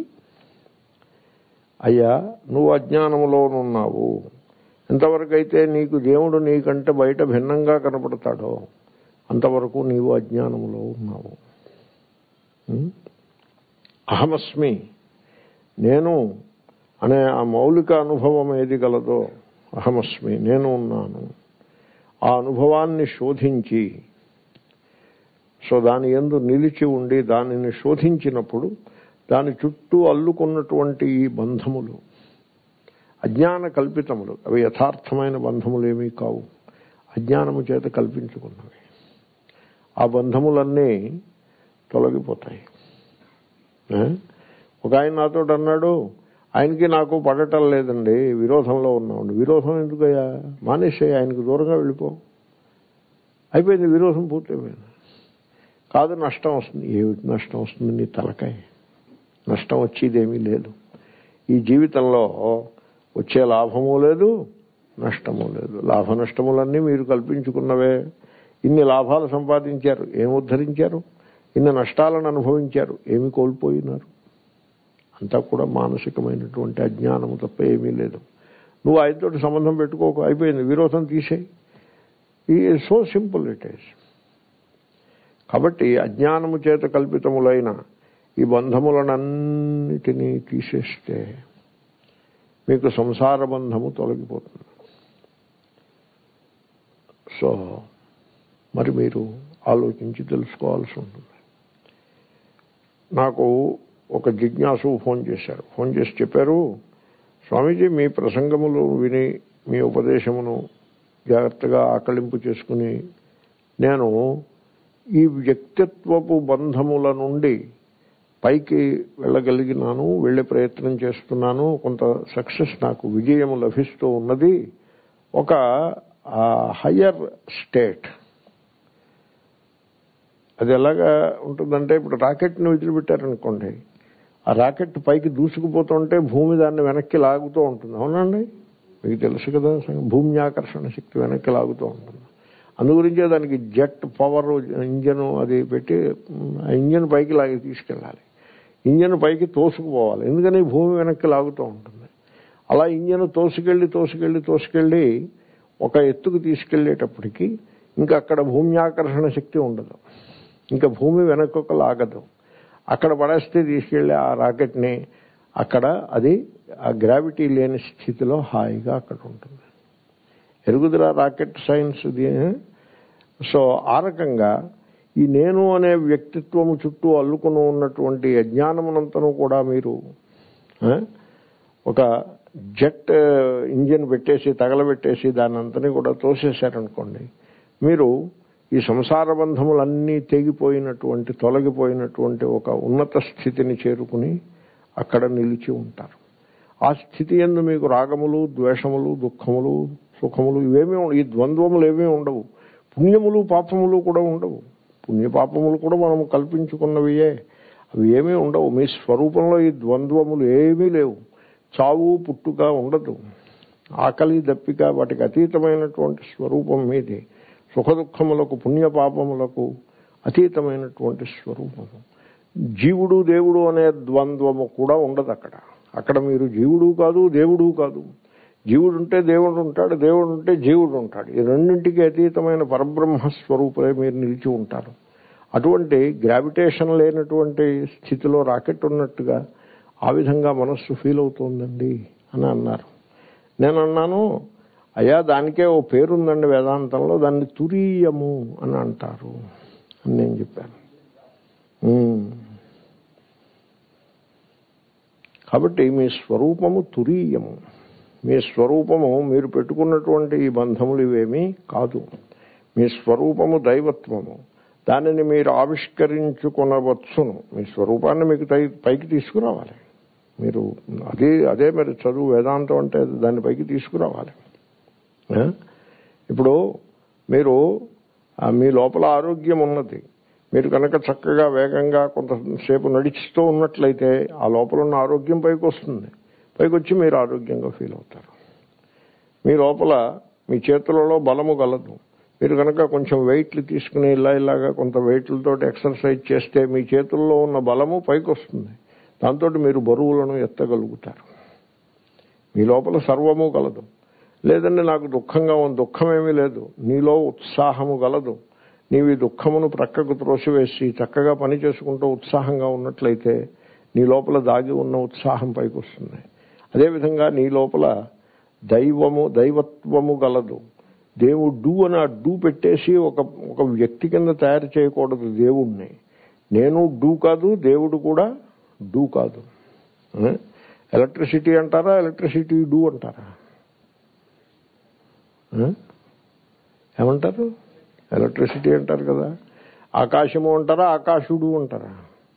అయ్యా నువ్వు అజ్ఞానములోనున్నావు ఎంతవరకు అయితే నీకు దేవుడు నీకంటే బయట భిన్నంగా కనపడతాడో అంతవరకు నీవు అజ్ఞానములో ఉన్నావు ఉం? అహమస్మి నేను అనే ఆ మౌలిక అనుభవం ఏది గలదో అహమస్మి నేను ఉన్నాను ఆ అనుభవాన్ని శోధించి సో దాని ఎందు నిలిచి ఉండి దానిని శోధించినప్పుడు దాని చుట్టూ అల్లుకున్నటువంటి ఈ బంధములు అజ్ఞాన కల్పితములు అవి యథార్థమైన బంధములు ఏమీ కావు అజ్ఞానము చేత కల్పించుకున్నవి ఆ బంధములన్నీ తొలగిపోతాయి ఆ? ఒక ఆయన నాతో అన్నాడు ఆయనకి నాకు పడటం లేదండి విరోధంలో ఉన్నామండి విరోధం ఎందుకయ్యా మానేసే ఆయనకు దూరంగా వెళ్ళిపో అయిపోయింది విరోధం పూర్తయిపోయింది కాదు నష్టం వస్తుంది ఏమిటి నష్టం వస్తుంది నీ తలకాయ నష్టం వచ్చేదేమీ లేదు ఈ జీవితంలో వచ్చే లాభము లేదు నష్టము లేదు లాభ నష్టములన్నీ మీరు కల్పించుకున్నవే ఇన్ని లాభాలు సంపాదించారు ఏమి ఉద్ధరించారు ఇన్ని నష్టాలను అనుభవించారు ఏమి కోల్పోయినారు అంతా కూడా మానసికమైనటువంటి అజ్ఞానము తప్ప ఏమీ లేదు నువ్వు ఆయనతో సంబంధం పెట్టుకోకు అయిపోయింది విరోధం తీసేయి ఈ సో సింపుల్ ఇట్ ఈస్ కాబట్టి అజ్ఞానము చేత కల్పితములైన ఈ బంధములనన్నిటినీ తీసేస్తే మీకు సంసార బంధము తొలగిపోతుంది సో మరి మీరు ఆలోచించి తెలుసుకోవాల్సి ఉంటుంది నాకు ఒక జిజ్ఞాసు ఫోన్ చేశారు ఫోన్ చేసి చెప్పారు స్వామీజీ మీ ప్రసంగములు విని మీ ఉపదేశమును జాగ్రత్తగా ఆకలింపు చేసుకుని నేను ఈ వ్యక్తిత్వపు బంధముల నుండి పైకి వెళ్ళగలిగినాను వెళ్ళే ప్రయత్నం చేస్తున్నాను కొంత సక్సెస్ నాకు విజయం లభిస్తూ ఉన్నది ఒక హయ్యర్ స్టేట్ అది ఎలాగా ఉంటుందంటే ఇప్పుడు రాకెట్ని వదిలిపెట్టారనుకోండి ఆ రాకెట్ పైకి దూసుకుపోతుంటే భూమి దాన్ని వెనక్కి లాగుతూ ఉంటుంది అవునండి మీకు తెలుసు కదా భూమి ఆకర్షణ శక్తి వెనక్కి లాగుతూ ఉంటుంది అందుగురించే దానికి జెట్ పవర్ ఇంజన్ అది పెట్టి ఆ ఇంజన్ పైకి లాగి తీసుకెళ్ళాలి ఇంజన్ పైకి తోసుకుపోవాలి ఎందుకని భూమి వెనక్కి లాగుతూ ఉంటుంది అలా ఇంజన్ తోసుకెళ్ళి తోసుకెళ్ళి తోసుకెళ్ళి ఒక ఎత్తుకు తీసుకెళ్లేటప్పటికి ఇంకా అక్కడ భూమి ఆకర్షణ శక్తి ఉండదు ఇంకా భూమి వెనక్కొక లాగదు అక్కడ పడేస్తే తీసుకెళ్లి ఆ రాకెట్ని అక్కడ అది ఆ గ్రావిటీ లేని స్థితిలో హాయిగా అక్కడ ఉంటుంది ఎరుగుదరా రాకెట్ సైన్స్ సో ఆ రకంగా ఈ నేను అనే వ్యక్తిత్వము చుట్టూ అల్లుకుని ఉన్నటువంటి అజ్ఞానమునంతను కూడా మీరు ఆ, ఒక జెట్ ఇంజిన్ పెట్టేసి తగలబెట్టేసి దాని అంతని కూడా తోసేశారనుకోండి మీరు ఈ సంసార బంధములన్నీ తెగిపోయినటువంటి తొలగిపోయినటువంటి ఒక ఉన్నత స్థితిని చేరుకుని అక్కడ నిలిచి ఉంటారు ఆ స్థితి ఎందు మీకు రాగములు ద్వేషములు దుఃఖములు సుఖములు ఇవేమీ ఉం- ఈ ద్వంద్వములు ఏమీ ఉండవు పుణ్యములు పాపములు కూడా ఉండవు పుణ్యపాపములు కూడా మనం కల్పించుకున్నవియే అవి ఏమీ ఉండవు మీ స్వరూపంలో ఈ ద్వంద్వములు ఏమీ లేవు చావు పుట్టుక ఉండదు ఆకలి దప్పిక వాటికి అతీతమైనటువంటి స్వరూపం మీది సుఖదుఖములకు పుణ్యపాపములకు అతీతమైనటువంటి స్వరూపము జీవుడు దేవుడు అనే ద్వంద్వము కూడా ఉండదు అక్కడ అక్కడ మీరు జీవుడు కాదు దేవుడు కాదు జీవుడు ఉంటే దేవుడు ఉంటాడు దేవుడు ఉంటే జీవుడు ఉంటాడు ఈ రెండింటికి అతీతమైన పరబ్రహ్మ స్వరూపులే మీరు నిలిచి ఉంటారు అటువంటి గ్రావిటేషన్ లేనటువంటి స్థితిలో రాకెట్ ఉన్నట్టుగా ఆ విధంగా మనస్సు ఫీల్ అవుతోందండి అని అన్నారు నేను అన్నాను అయ్యా దానికే ఓ పేరుందండి వేదాంతంలో దాన్ని తురీయము అని అంటారు అని నేను చెప్పాను ఉమ్. కాబట్టి మీ స్వరూపము తురీయము మీ స్వరూపము మీరు పెట్టుకున్నటువంటి ఈ బంధములు ఇవేమీ కాదు మీ స్వరూపము దైవత్వము దానిని మీరు ఆవిష్కరించుకొనవచ్చును మీ స్వరూపాన్ని మీకు తై- పైకి తీసుకురావాలి మీరు అదే అదే మరి చదువు వేదాంతం అంటే దాన్ని పైకి తీసుకురావాలి ఆ? ఇప్పుడు మీరు ఆ, మీ లోపల ఆరోగ్యం ఉన్నది మీరు కనుక చక్కగా వేగంగా కొంతసేపు నడుస్తూ ఉన్నట్లయితే ఆ లోపల ఉన్న ఆరోగ్యం పైకి వస్తుంది పైకి వచ్చి మీరు ఆరోగ్యంగా ఫీల్ అవుతారు మీ లోపల మీ చేతులలో బలము గలదు మీరు కనుక కొంచెం వెయిట్లు తీసుకుని ఇలా ఇలాగా కొంత వెయిట్లతో ఎక్సర్సైజ్ చేస్తే మీ చేతుల్లో ఉన్న బలము పైకి వస్తుంది దాంతో మీరు బరువులను ఎత్తగలుగుతారు మీ లోపల సర్వము గలదు లేదండి నాకు దుఃఖంగా ఉంది దుఃఖమేమీ లేదు నీలో ఉత్సాహము గలదు నీవు ఈ దుఃఖమును ప్రక్కకు త్రోసివేసి చక్కగా పని చేసుకుంటూ ఉత్సాహంగా ఉన్నట్లయితే నీ లోపల దాగి ఉన్న ఉత్సాహం పైకి వస్తుంది అదేవిధంగా నీ లోపల దైవము దైవత్వము గలదు దేవుడు అని ఆ డూ పెట్టేసి ఒక ఒక వ్యక్తి కింద తయారు చేయకూడదు దేవుణ్ణి నేను డూ కాదు దేవుడు కూడా డూ కాదు ఏ? ఎలక్ట్రిసిటీ అంటారా ఎలక్ట్రిసిటీ డూ అంటారా ఏ? ఏమంటారు ఎలక్ట్రిసిటీ అంటారు కదా ఆకాశము అంటారా ఆకాశుడు అంటారా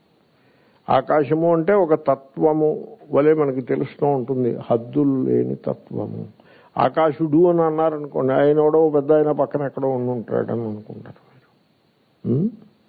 ఆకాశము అంటే ఒక తత్వము వలె మనకి తెలుస్తూ ఉంటుంది హద్దులు లేని తత్వము ఆకాశుడు అని అన్నారనుకోండి ఆయన ఎవడో పెద్ద ఆయన పక్కన ఎక్కడో ఉండి ఉంటాడని అనుకుంటారు మీరు ఉం?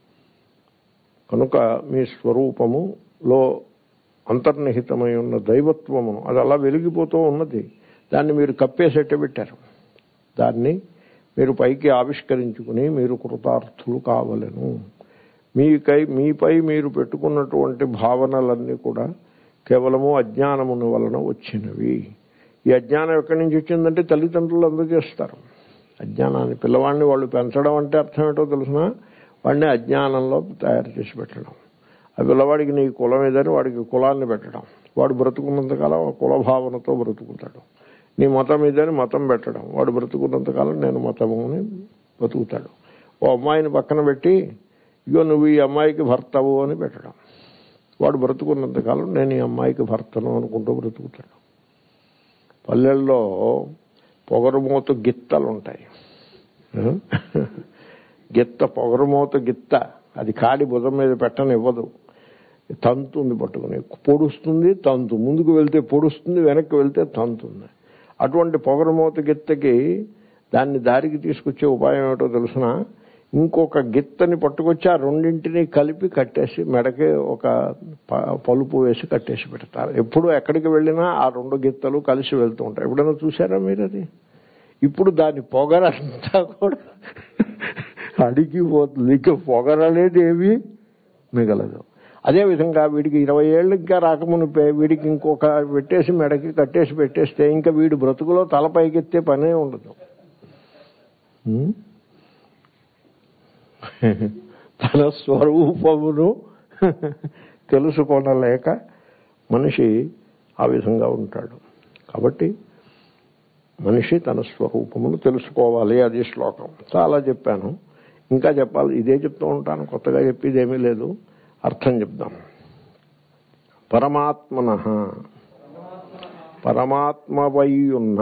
కనుక మీ స్వరూపములో అంతర్నిహితమై ఉన్న దైవత్వమును అది అలా వెలిగిపోతూ ఉన్నది దాన్ని మీరు కప్పేసేట్టు పెట్టారు దాన్ని మీరు పైకి ఆవిష్కరించుకుని మీరు కృతార్థులు కావలను మీకై మీపై మీరు పెట్టుకున్నటువంటి భావనలన్నీ కూడా కేవలము అజ్ఞానమును వలన వచ్చినవి ఈ అజ్ఞానం ఎక్కడి నుంచి వచ్చిందంటే తల్లిదండ్రులు అందజేస్తారు అజ్ఞానాన్ని పిల్లవాడిని వాళ్ళు పెంచడం అంటే అర్థం ఏంటో తెలిసిన వాడిని అజ్ఞానంలో తయారు చేసి పెట్టడం ఆ పిల్లవాడికి నీ కులం ఏదని వాడికి కులాన్ని పెట్టడం వాడు బ్రతుకున్నంతకాలం ఆ కుల భావనతో బ్రతుకుతాడు నీ మతం ఇదని మతం పెట్టడం వాడు బ్రతుకున్నంతకాలం నేను మతము అని బ్రతుకుతాడు ఓ అమ్మాయిని పక్కన పెట్టి ఇగో నువ్వు ఈ అమ్మాయికి భర్తవు అని పెట్టడం వాడు బ్రతుకున్నంతకాలం నేను ఈ అమ్మాయికి భర్తను అనుకుంటూ బ్రతుకుతాడు పల్లెల్లో పొగరుమూత గిత్తలు ఉంటాయి ఆ? గిత్త పొగరుమూత గిత్త అది కాడి భుజం మీద పెట్టనివ్వదు తంతుంది పట్టుకుని పొడుస్తుంది తంతు ముందుకు వెళ్తే పొడుస్తుంది వెనక్కి వెళ్తే తంతుంది అటువంటి పొగరమూత గిత్తకి దాన్ని దారికి తీసుకొచ్చే ఉపాయం ఏమిటో తెలుసిన ఇంకొక గిత్తని పట్టుకొచ్చి ఆ రెండింటిని కలిపి కట్టేసి మెడకి ఒక ప- పలుపు వేసి కట్టేసి పెడతారు ఎప్పుడు ఎక్కడికి వెళ్ళినా ఆ రెండు గిత్తలు కలిసి వెళ్తూ ఉంటాయి ఎప్పుడైనా చూసారా మీరు అది ఇప్పుడు దాని పొగరంతా కూడా అడిగిపోతుంది ఇక పొగరనేది ఏమీ మిగలదు అదేవిధంగా వీడికి ఇరవై ఏళ్ళు ఇంకా రాకమునిపే వీడికి ఇంకొక పెట్టేసి మెడకి కట్టేసి పెట్టేస్తే ఇంకా వీడి బ్రతుకులో తల పైకెత్తే పనే ఉండదు ఉం? తన స్వరూపమును తెలుసుకొనలేక మనిషి ఆ విధంగా ఉంటాడు కాబట్టి మనిషి తన స్వరూపమును తెలుసుకోవాలి అది శ్లోకం చాలా చెప్పాను ఇంకా చెప్పాలి ఇదే చెప్తూ ఉంటాను కొత్తగా చెప్పేది ఏమీ లేదు అర్థం చెప్దాం పరమాత్మన పరమాత్మవై ఉన్న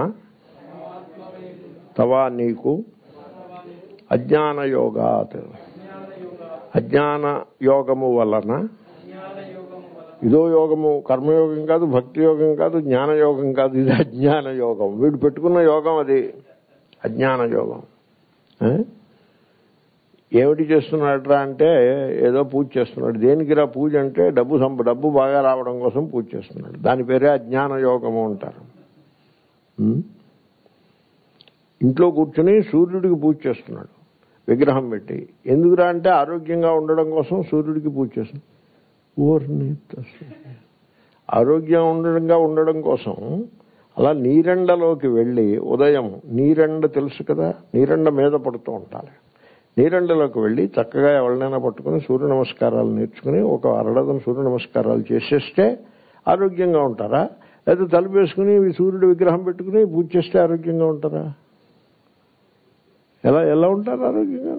తవా నీకు అజ్ఞాన యోగాత్ అజ్ఞాన యోగము వలన ఇదో యోగము కర్మయోగం కాదు భక్తి యోగం కాదు జ్ఞాన యోగం కాదు ఇది అజ్ఞాన యోగం వీడు పెట్టుకున్న యోగం అది అజ్ఞాన యోగం ఏ? ఏమిటి చేస్తున్నాడురా అంటే ఏదో పూజ చేస్తున్నాడు దేనికిరా పూజ అంటే డబ్బు సంప డబ్బు బాగా రావడం కోసం పూజ చేస్తున్నాడు దాని పేరే అజ్ఞాన యోగము అంటారు ఉం? ఇంట్లో కూర్చుని సూర్యుడికి పూజ చేస్తున్నాడు విగ్రహం పెట్టి ఎందుకురా అంటే ఆరోగ్యంగా ఉండడం కోసం సూర్యుడికి పూజ చేస్తున్నాడు ఓర్ని తస్స- ఆరోగ్యం ఉండడంగా ఉండడం కోసం అలా నీరెండలోకి వెళ్ళి ఉదయం నీరెండ తెలుసు కదా నీరెండ మీద పడుతూ ఉండాలి నీరండలోకి వెళ్ళి చక్కగా ఎవరినైనా పట్టుకుని సూర్య నమస్కారాలు నేర్చుకుని ఒక అరడదన సూర్య నమస్కారాలు చేసేస్తే ఆరోగ్యంగా ఉంటారా లేదా తలుపు వేసుకుని ఈ సూర్యుడు విగ్రహం పెట్టుకుని పూజ చేస్తే ఆరోగ్యంగా ఉంటారా ఎలా ఎలా ఉంటారు ఆరోగ్యంగా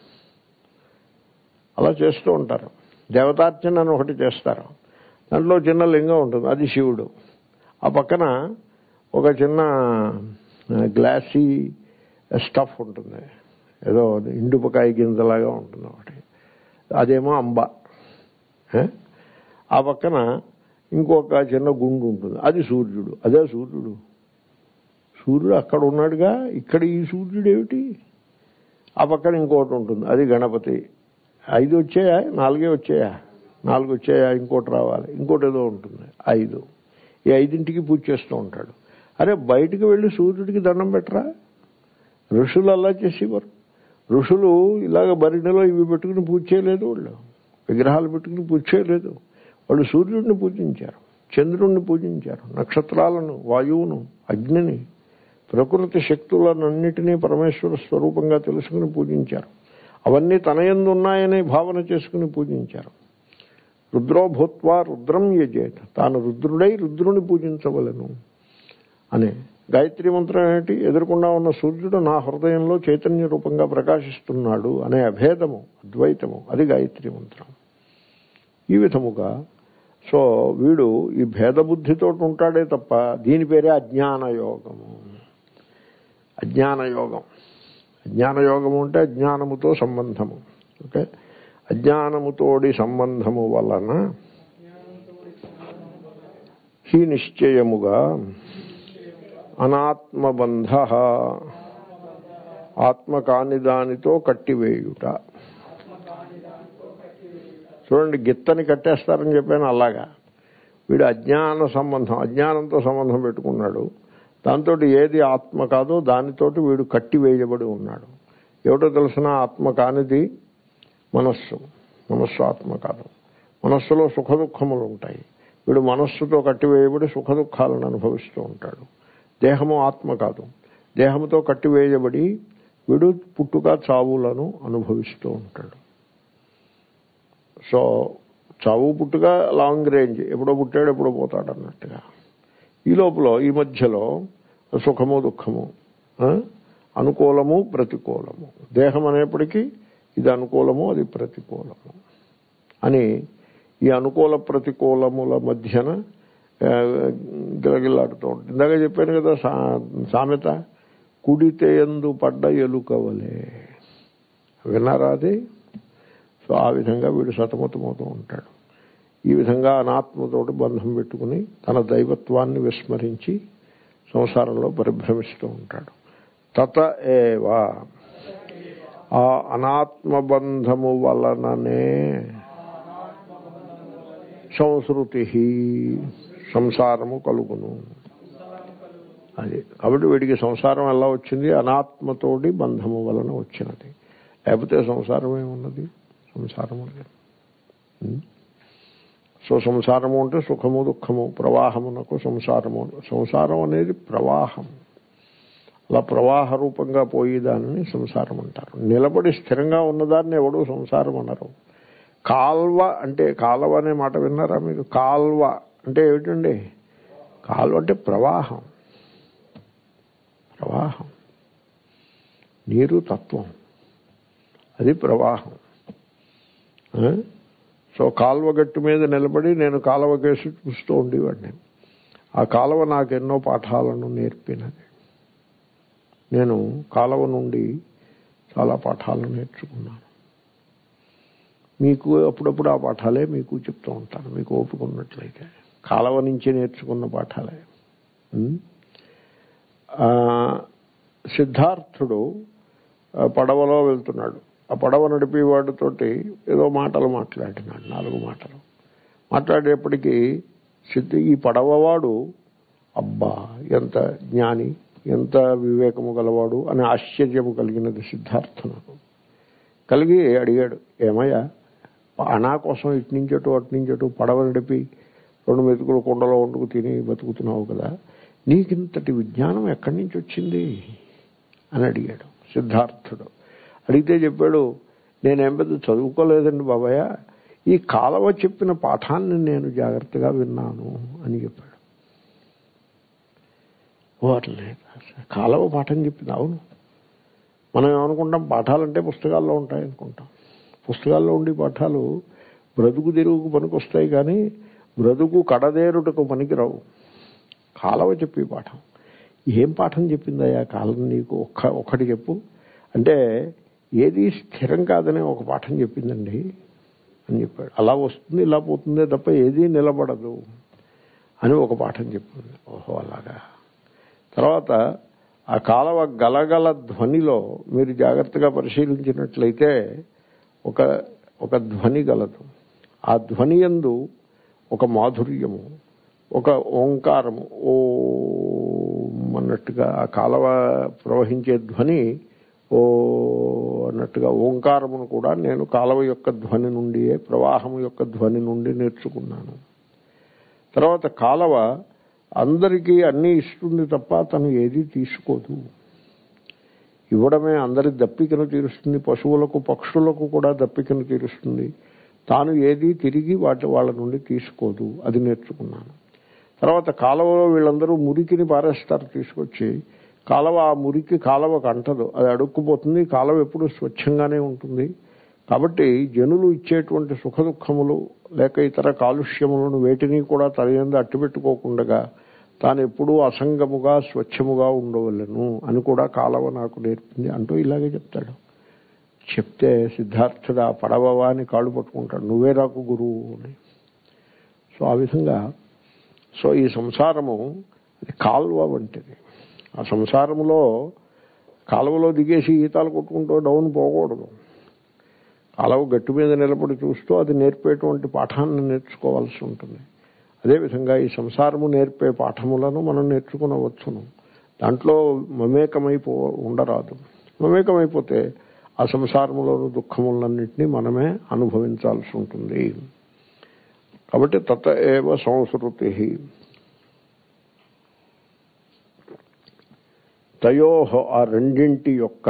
అలా చేస్తూ ఉంటారు దేవతార్చన అని ఒకటి చేస్తారు దాంట్లో చిన్న లింగం ఉంటుంది అది శివుడు ఆ పక్కన ఒక చిన్న గ్లాసీ స్టఫ్ ఉంటుంది ఏదో ఇండుపకాయ గింజలాగా ఉంటుంది ఒకటి అదేమో అంబ ఏ? ఆ పక్కన ఇంకొక చిన్న గుండు ఉంటుంది అది సూర్యుడు అదే సూర్యుడు సూర్యుడు అక్కడ ఉన్నాడుగా ఇక్కడ ఈ సూర్యుడు ఏమిటి ఆ పక్కన ఇంకోటి ఉంటుంది అది గణపతి ఐదు వచ్చాయా నాలుగే వచ్చాయా నాలుగు వచ్చాయా ఇంకోటి రావాలి ఇంకోటి ఏదో ఉంటుంది ఐదు ఈ ఐదింటికి పూజ చేస్తూ ఉంటాడు అరే బయటికి వెళ్ళి సూర్యుడికి దండం పెట్టరా ఋషులు అలా చేసేవారు ఋషులు ఇలాగ బరిణిలో ఇవి పెట్టుకుని పూజ చేయలేదు వాళ్ళు విగ్రహాలు పెట్టుకుని పూజ చేయలేదు వాళ్ళు సూర్యుడిని పూజించారు చంద్రుణ్ణి పూజించారు నక్షత్రాలను వాయువును అగ్నిని ప్రకృతి శక్తులనన్నిటినీ పరమేశ్వర స్వరూపంగా తెలుసుకుని పూజించారు అవన్నీ తన యందు ఉన్నాయని భావన చేసుకుని పూజించారు రుద్రో భూత్వా రుద్రం యజేత తాను రుద్రుడై రుద్రుని పూజించవలను అనే గాయత్రి మంత్రం ఏమిటి ఎదురుకుండా ఉన్న సూర్యుడు నా హృదయంలో చైతన్య రూపంగా ప్రకాశిస్తున్నాడు అనే అభేదము అద్వైతము అది గాయత్రి మంత్రం ఈ విధముగా సో వీడు ఈ భేద బుద్ధితో ఉంటాడే తప్ప దీని పేరే అజ్ఞాన యోగము అజ్ఞాన యోగం అజ్ఞాన యోగము అంటే అజ్ఞానముతో సంబంధము ఓకే అజ్ఞానముతోడి సంబంధము వలన హీ నిశ్చయముగా అనాత్మబంధ ఆత్మ కాని దానితో కట్టివేయుట చూడండి గిత్తని కట్టేస్తారని చెప్పాను అలాగా వీడు అజ్ఞాన సంబంధం అజ్ఞానంతో సంబంధం పెట్టుకున్నాడు దాంతో ఏది ఆత్మ కాదో దానితోటి వీడు కట్టివేయబడి ఉన్నాడు ఏమిటో తెలిసిన ఆత్మ కానిది మనస్సు మనస్సు ఆత్మ కాదు మనస్సులో సుఖ దుఃఖములు ఉంటాయి వీడు మనస్సుతో కట్టివేయబడి సుఖ దుఃఖాలను అనుభవిస్తూ ఉంటాడు దేహము ఆత్మ కాదు దేహముతో కట్టివేయబడి వీడు పుట్టుక చావులను అనుభవిస్తూ ఉంటాడు సో చావు పుట్టుక లాంగ్ రేంజ్ ఎప్పుడో పుట్టాడు ఎప్పుడో పోతాడు అన్నట్టుగా ఈ లోపల ఈ మధ్యలో సుఖము దుఃఖము ఆ? అనుకూలము ప్రతికూలము దేహం అనేప్పటికీ ఇది అనుకూలము అది ప్రతికూలము అని ఈ అనుకూల ప్రతికూలముల మధ్యన ఆ, గిలగిల్లాడుతూ ఉంటుంది ఇందాక చెప్పాను కదా సా- సామెత కుడితే ఎందు పడ్డ ఎలుకవలే విన్నారా అది సో ఆ విధంగా వీడు సతమతమవుతూ ఉంటాడు ఈ విధంగా అనాత్మతోటి బంధం పెట్టుకుని తన దైవత్వాన్ని విస్మరించి సంసారంలో పరిభ్రమిస్తూ ఉంటాడు తత ఏవా ఆ అనాత్మబంధము వలననే సంస్కృతి సంసారము కలుగును అది కాబట్టి వీడికి సంసారం ఎలా వచ్చింది అనాత్మతోటి బంధము వలన వచ్చినది లేకపోతే సంసారం ఏమున్నది సంసారము లేదు ఉం? సో సంసారము అంటే సుఖము దుఃఖము ప్రవాహమునకు సంసారము సంసారం అనేది ప్రవాహం అలా ప్రవాహ రూపంగా పోయి దానిని సంసారం అంటారు నిలబడి స్థిరంగా ఉన్నదాన్ని ఎవడూ సంసారం అనరు కాల్వ అంటే కాలువ అనే మాట విన్నారా మీరు కాల్వ అంటే ఏమిటండి కాల్వ అంటే ప్రవాహం ప్రవాహం నీరు తత్వం అది ప్రవాహం ఆ? సో కాలువ గట్టు మీద నిలబడి నేను కాలువ కేసు చూస్తూ ఉండేవాడిని ఆ కాలువ నాకు ఎన్నో పాఠాలను నేర్పినది నేను కాలువ నుండి చాలా పాఠాలను నేర్చుకున్నాను మీకు అప్పుడప్పుడు ఆ పాఠాలే మీకు చెప్తూ ఉంటాను మీకు ఓపిక ఉన్నట్లయితే కాలువ నుంచి నేర్చుకున్న పాఠాలే ఉం? ఆ, సిద్ధార్థుడు ఆ, పడవలో వెళ్తున్నాడు ఆ పడవ నడిపి వాడితోటి ఏదో మాటలు మాట్లాడినాడు నాలుగు మాటలు మాట్లాడేప్పటికీ సిద్ధి ఈ పడవవాడు అబ్బా ఎంత జ్ఞాని ఎంత వివేకము గలవాడు అనే ఆశ్చర్యము కలిగినది సిద్ధార్థునకు కలిగి అడిగాడు ఏమయ్యా అనా కోసం ఇటు నుంచి అటు అటు నుంచి అటు పడవ నడిపి రెండు మెతుకులు కుండలో వండుకు తిని బతుకుతున్నావు కదా నీకింతటి విజ్ఞానం ఎక్కడి నుంచి వచ్చింది అని అడిగాడు సిద్ధార్థుడు అడిగితే చెప్పాడు నేనేం పెద్ద చదువుకోలేదండి బాబాయ్ ఈ కాలవ చెప్పిన పాఠాన్ని నేను జాగ్రత్తగా విన్నాను అని చెప్పాడు ఓ అట్లే కాలవ పాఠం చెప్పింది అవును మనం ఏమనుకుంటాం పాఠాలంటే పుస్తకాల్లో ఉంటాయి అనుకుంటాం పుస్తకాల్లో ఉండే పాఠాలు బ్రతుకు తెరుగుకు పనికొస్తాయి కానీ బ్రతుకు కడదేరుటకు పనికిరావు కాలవ చెప్పి పాఠం ఏం పాఠం చెప్పిందయ్యా కాలం నీకు ఒక్క ఒక్కటి చెప్పు అంటే ఏది స్థిరం కాదనే ఒక పాఠం చెప్పిందండి అని చెప్పాడు అలా వస్తుంది ఇలా పోతుందే తప్ప ఏదీ నిలబడదు అని ఒక పాఠం చెప్పింది ఓహో అలాగా తర్వాత ఆ కాలవ గలగల ధ్వనిలో మీరు జాగ్రత్తగా పరిశీలించినట్లయితే ఒక ఒక ధ్వని గలదు ఆ ధ్వని ఎందు ఒక మాధుర్యము ఒక ఓంకారము ఓ అన్నట్టుగా ఆ కాలవ ప్రవహించే ధ్వని ఓ అన్నట్టుగా ఓంకారమును కూడా నేను కాలవ యొక్క ధ్వని నుండి ప్రవాహం యొక్క ధ్వని నుండి నేర్చుకున్నాను తర్వాత కాలవ అందరికీ అన్నీ ఇస్తుంది తప్ప తను ఏదీ తీసుకోదు ఇవ్వడమే అందరి దప్పికను తీరుస్తుంది పశువులకు పక్షులకు కూడా దప్పికను తీరుస్తుంది తాను ఏది తిరిగి వాటి వాళ్ళ నుండి తీసుకోదు అది నేర్చుకున్నాను తర్వాత కాలువలో వీళ్ళందరూ మురికిని పారేస్తారు తీసుకొచ్చి కాలువ ఆ మురికి కాలువకు అంటదు అది అడుక్కుపోతుంది కాలువ ఎప్పుడు స్వచ్ఛంగానే ఉంటుంది కాబట్టి జనులు ఇచ్చేటువంటి సుఖ దుఃఖములు లేక ఇతర కాలుష్యములను వేటిని కూడా తలయందు అట్టిపెట్టుకోకుండా తాను ఎప్పుడూ అసంగముగా స్వచ్ఛముగా ఉండవలను అని కూడా కాలవ నాకు నేర్పింది అంటూ ఇలాగే చెప్తాడు చెప్తే సిద్ధార్థుడు ఆ పడవవా అని కాళ్ళు పట్టుకుంటాడు నువ్వే రాకు గురువు అని సో ఆ విధంగా సో ఈ సంసారము అది కాల్వ వంటిది ఆ సంసారములో కాలువలో దిగేసి ఈతాలు కొట్టుకుంటూ డౌన్ పోకూడదు కాలువ గట్టు మీద నిలబడి చూస్తూ అది నేర్పేటువంటి పాఠాన్ని నేర్చుకోవాల్సి ఉంటుంది అదేవిధంగా ఈ సంసారము నేర్పే పాఠములను మనం నేర్చుకునవచ్చును దాంట్లో మమేకమైపో ఉండరాదు మమేకమైపోతే ఆ సంసారములోని దుఃఖములన్నింటినీ మనమే అనుభవించాల్సి ఉంటుంది కాబట్టి తత ఏవ సంస్కృతి తయోహ ఆ రెండింటి యొక్క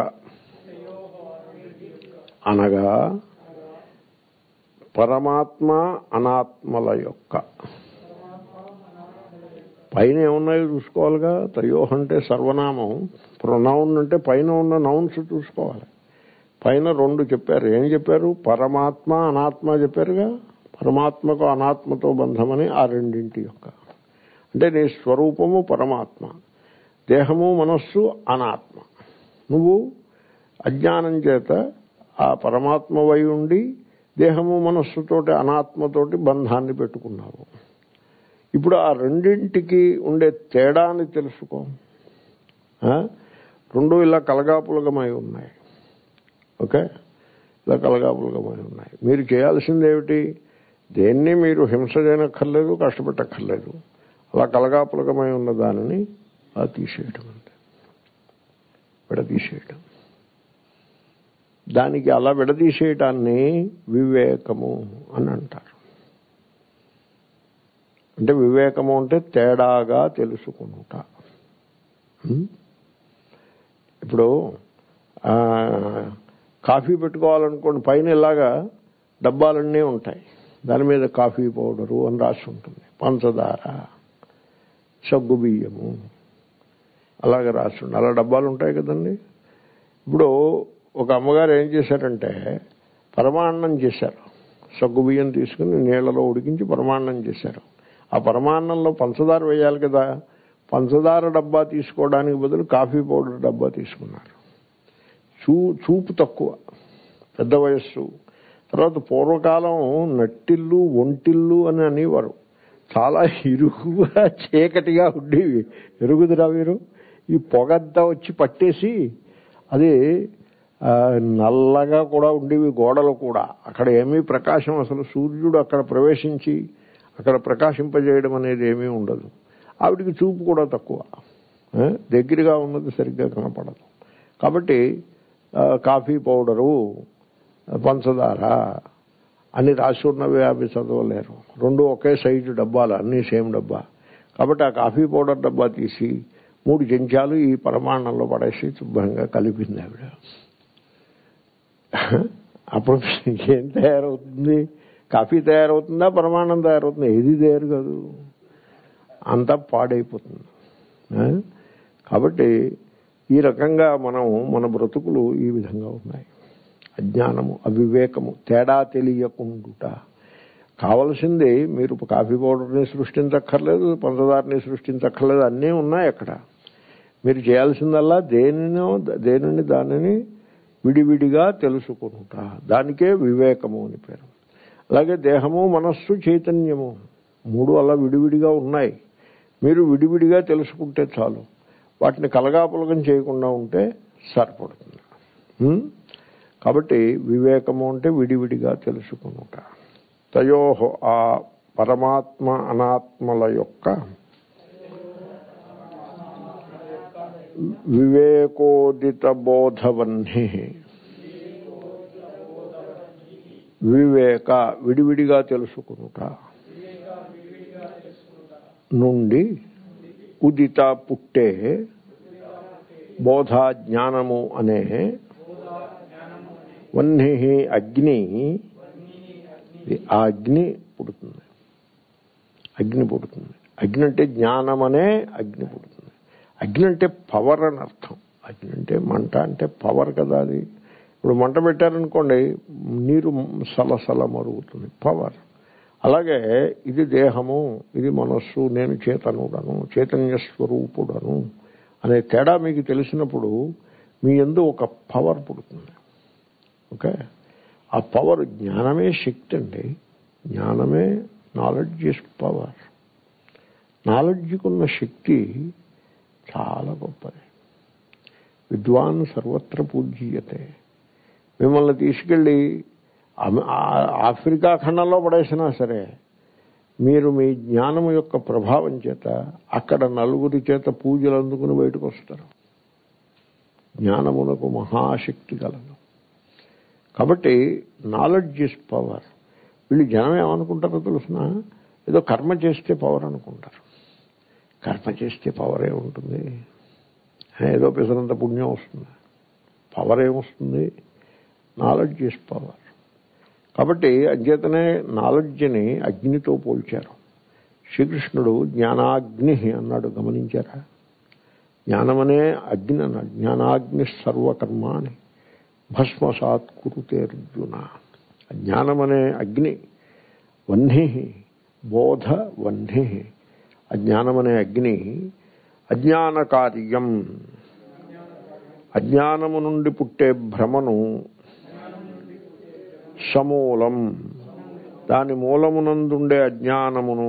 అనగా పరమాత్మ అనాత్మల యొక్క పైన ఏమున్నాయో చూసుకోవాలిగా తయోహ అంటే సర్వనామం ప్రొనౌన్ అంటే పైన ఉన్న నౌన్స్ చూసుకోవాలి పైన రెండు చెప్పారు ఏం చెప్పారు పరమాత్మ అనాత్మ చెప్పారుగా పరమాత్మకు అనాత్మతో బంధమని ఆ రెండింటి యొక్క అంటే నీ స్వరూపము పరమాత్మ దేహము మనస్సు అనాత్మ నువ్వు అజ్ఞానం చేత ఆ పరమాత్మవై ఉండి దేహము మనస్సుతోటి అనాత్మతోటి బంధాన్ని పెట్టుకున్నావు ఇప్పుడు ఆ రెండింటికి ఉండే తేడాని తెలుసుకో ఆ? రెండు ఇలా కలగాపులగమై ఉన్నాయి ఓకే ఇలా కలగాపులగమై ఉన్నాయి మీరు చేయాల్సింది ఏమిటి దేన్ని మీరు హింస చేయనక్కర్లేదు కష్టపెట్టక్కర్లేదు అలా కలగాపులగమై ఉన్న దానిని అలా తీసేయటం అంతే విడదీసేయటం దానికి అలా విడదీసేయటాన్ని వివేకము అని అంటారు అంటే వివేకము అంటే తేడాగా తెలుసుకుంటా ఉం? ఇప్పుడు ఆ, కాఫీ పెట్టుకోవాలనుకోండి పైన ఇలాగా డబ్బాలన్నీ ఉంటాయి దాని మీద కాఫీ పౌడరు అని రాసి ఉంటుంది పంచదార సగ్గు బియ్యము అలాగే రాసి ఉంటుంది అలా డబ్బాలు ఉంటాయి కదండి ఇప్పుడు ఒక అమ్మగారు ఏం చేశారంటే పరమాన్నం చేశారు సగ్గు బియ్యం తీసుకుని నీళ్లలో ఉడికించి పరమాన్నం చేశారు ఆ పరమాన్నంలో పంచదార వేయాలి కదా పంచదార డబ్బా తీసుకోవడానికి బదులు కాఫీ పౌడర్ డబ్బా తీసుకున్నారు చూ చూపు తక్కువ పెద్ద వయస్సు తర్వాత పూర్వకాలం నట్టిల్లు ఒంటిల్లు అని అనేవారు చాలా ఇరుగుగా చీకటిగా ఉండేవి ఎరుగుదురా మీరు ఈ పొగంతా వచ్చి పట్టేసి అది ఆ, నల్లగా కూడా ఉండేవి గోడలు కూడా అక్కడ ఏమీ ప్రకాశం అసలు సూర్యుడు అక్కడ ప్రవేశించి అక్కడ ప్రకాశింపజేయడం అనేది ఏమీ ఉండదు ఆవిడికి చూపు కూడా తక్కువ ఆ, దగ్గరగా ఉన్నది సరిగ్గా కనపడదు కాబట్టి ఆ, కాఫీ పౌడరు పంచదార అన్ని రాసి ఉన్నవి అవి చదవలేరు రెండు ఒకే సైజు డబ్బాలు అన్నీ సేమ్ డబ్బా కాబట్టి ఆ కాఫీ పౌడర్ డబ్బా తీసి మూడు చెంచాలు ఈ పరమాణంలో పడేసి శుభ్రంగా కలిపింది ఆవిడ అప్పుడు ఏం తయారవుతుంది కాఫీ తయారవుతుందా ప్రమాణం తయారవుతుందా ఏది తయారు కాదు అంతా పాడైపోతుంది ఆ? కాబట్టి ఈ రకంగా మనం మన బ్రతుకులు ఈ విధంగా ఉన్నాయి అజ్ఞానము అవివేకము తేడా తెలియకుండుట కావలసింది మీరు కాఫీ పౌడర్ని సృష్టించక్కర్లేదు పంచదారని సృష్టించక్కర్లేదు అన్నీ ఉన్నాయి అక్కడ మీరు చేయాల్సిందల్లా దేనినో దేనిని దానిని విడివిడిగా తెలుసుకుంట దానికే వివేకము అని పేరు అలాగే దేహము మనస్సు చైతన్యము మూడు అలా విడివిడిగా ఉన్నాయి మీరు విడివిడిగా తెలుసుకుంటే చాలు వాటిని కలగాపులగం చేయకుండా ఉంటే సరిపడుతుంది ఉం? కాబట్టి వివేకము అంటే విడివిడిగా తెలుసుకునుట తయోహో ఆ పరమాత్మ అనాత్మల యొక్క వివేకోదిత బోధవన్హి వివేక విడివిడిగా తెలుసుకునుట నుండి ఉదిత పుట్టే బోధ జ్ఞానము అనే వన్హి అగ్ని ఆ అగ్ని పుడుతుంది అగ్ని పుడుతుంది అగ్ని అంటే జ్ఞానం అనే అగ్ని పుడుతుంది అగ్ని అంటే పవర్ అని అర్థం అగ్ని అంటే మంట అంటే పవర్ కదా అది ఇప్పుడు మంట పెట్టారనుకోండి నీరు సలసల మరుగుతుంది పవర్ అలాగే ఇది దేహము ఇది మనస్సు నేను చేతనుడను చైతన్య స్వరూపుడను అనే తేడా మీకు తెలిసినప్పుడు మీ ఎందు ఒక పవర్ పుడుతుంది ఓకే ఆ పవర్ జ్ఞానమే శక్తి అండి జ్ఞానమే నాలెడ్జ్ ఇస్ పవర్ నాలెడ్జ్కున్న శక్తి చాలా గొప్పది విద్వాన్ సర్వత్ర పూజ్యతే మిమ్మల్ని తీసుకెళ్ళి అమె- ఆ- ఆఫ్రికా ఖండంలో పడేసినా సరే మీరు మీ జ్ఞానం యొక్క ప్రభావం చేత అక్కడ నలుగురి చేత పూజలు అందుకుని బయటకు వస్తారు జ్ఞానమునకు మహాశక్తి కలదు కాబట్టి నాలెడ్జ్ ఇస్ పవర్ వీళ్ళు జనం ఏమనుకుంటారో తెలుసిన ఏదో కర్మ చేస్తే పవర్ అనుకుంటారు కర్మ చేస్తే పవర్ ఏముంటుంది ఏదో పిసరంత పుణ్యం వస్తుంది పవర్ ఏమొస్తుంది నాలెడ్జ్ ఇస్ పవర్ కాబట్టి అంచేతనే నాలెడ్జ్ని అగ్నితో పోల్చారు శ్రీకృష్ణుడు జ్ఞానాగ్ని అన్నాడు గమనించారా జ్ఞానమనే అగ్ని అన్నాడు జ్ఞానాగ్ని సర్వకర్మాని భస్మసాత్ కురుతే అర్జున జ్ఞానమనే అగ్ని వహ్ని బోధ వహ్ని అజ్ఞానమనే అగ్ని అజ్ఞాన కార్యం అజ్ఞానము నుండి పుట్టే భ్రమను సమూలం దాని మూలమునందుండే అజ్ఞానమును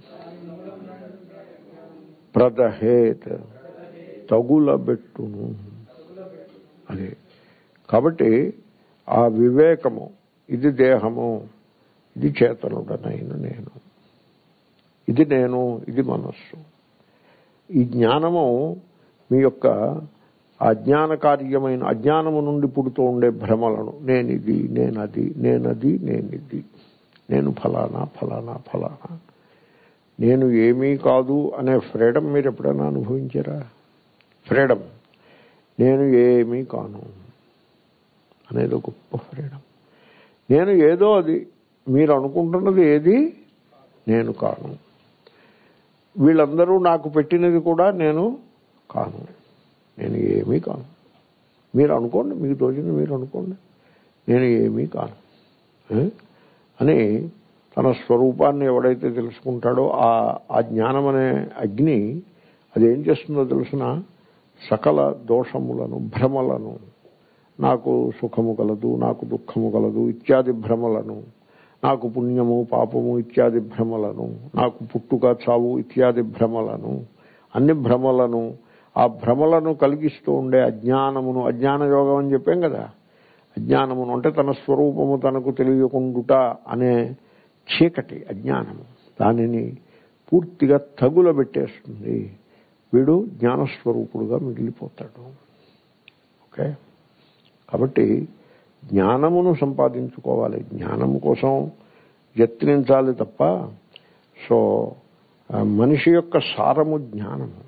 ప్రదహేత్ తగులబెట్టును అదే కాబట్టి ఆ వివేకము ఇది దేహము ఇది చేతనుడనైన నేను ఇది నేను ఇది మనస్సు ఈ జ్ఞానము మీ యొక్క అజ్ఞాన కార్యమైన అజ్ఞానము నుండి పుడుతూ ఉండే భ్రమలను నేనిది నేనది నేనది నేనిది నేను ఫలానా ఫలానా ఫలానా నేను ఏమీ కాదు అనే ఫ్రీడమ్ మీరు ఎప్పుడైనా అనుభవించారా ఫ్రీడమ్ నేను ఏమీ కాను అనేది ఒక గొప్ప ఫ్రీడమ్ నేను ఏదో అది మీరు అనుకుంటున్నది ఏది నేను కాను వీళ్ళందరూ నాకు పెట్టినది కూడా నేను కాను నేను ఏమీ కాను మీరు అనుకోండి మీకు తోచింది మీరు అనుకోండి నేను ఏమీ కాను ఏ? అని తన స్వరూపాన్ని ఎవడైతే తెలుసుకుంటాడో ఆ ఆ జ్ఞానం అనే అగ్ని అది ఏం చేస్తుందో తెలుసిన సకల దోషములను భ్రమలను నాకు సుఖము కలదు నాకు దుఃఖము కలదు ఇత్యాది భ్రమలను నాకు పుణ్యము పాపము ఇత్యాది భ్రమలను నాకు పుట్టుక చావు ఇత్యాది భ్రమలను అన్ని భ్రమలను ఆ భ్రమలను కలిగిస్తూ ఉండే అజ్ఞానమును అజ్ఞాన యోగం అని చెప్పాం కదా అజ్ఞానమును అంటే తన స్వరూపము తనకు తెలియకుండుట అనే చీకటి అజ్ఞానము దానిని పూర్తిగా తగులబెట్టేస్తుంది వీడు జ్ఞానస్వరూపుడుగా మిగిలిపోతాడు ఓకే కాబట్టి జ్ఞానమును సంపాదించుకోవాలి జ్ఞానము కోసం యత్నించాలి తప్ప సో ఆ, మనిషి యొక్క సారము జ్ఞానము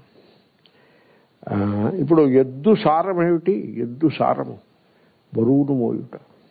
ఆ, ఇప్పుడు ఎద్దు సారం ఏమిటి ఎద్దు సారము బరువును మోయుట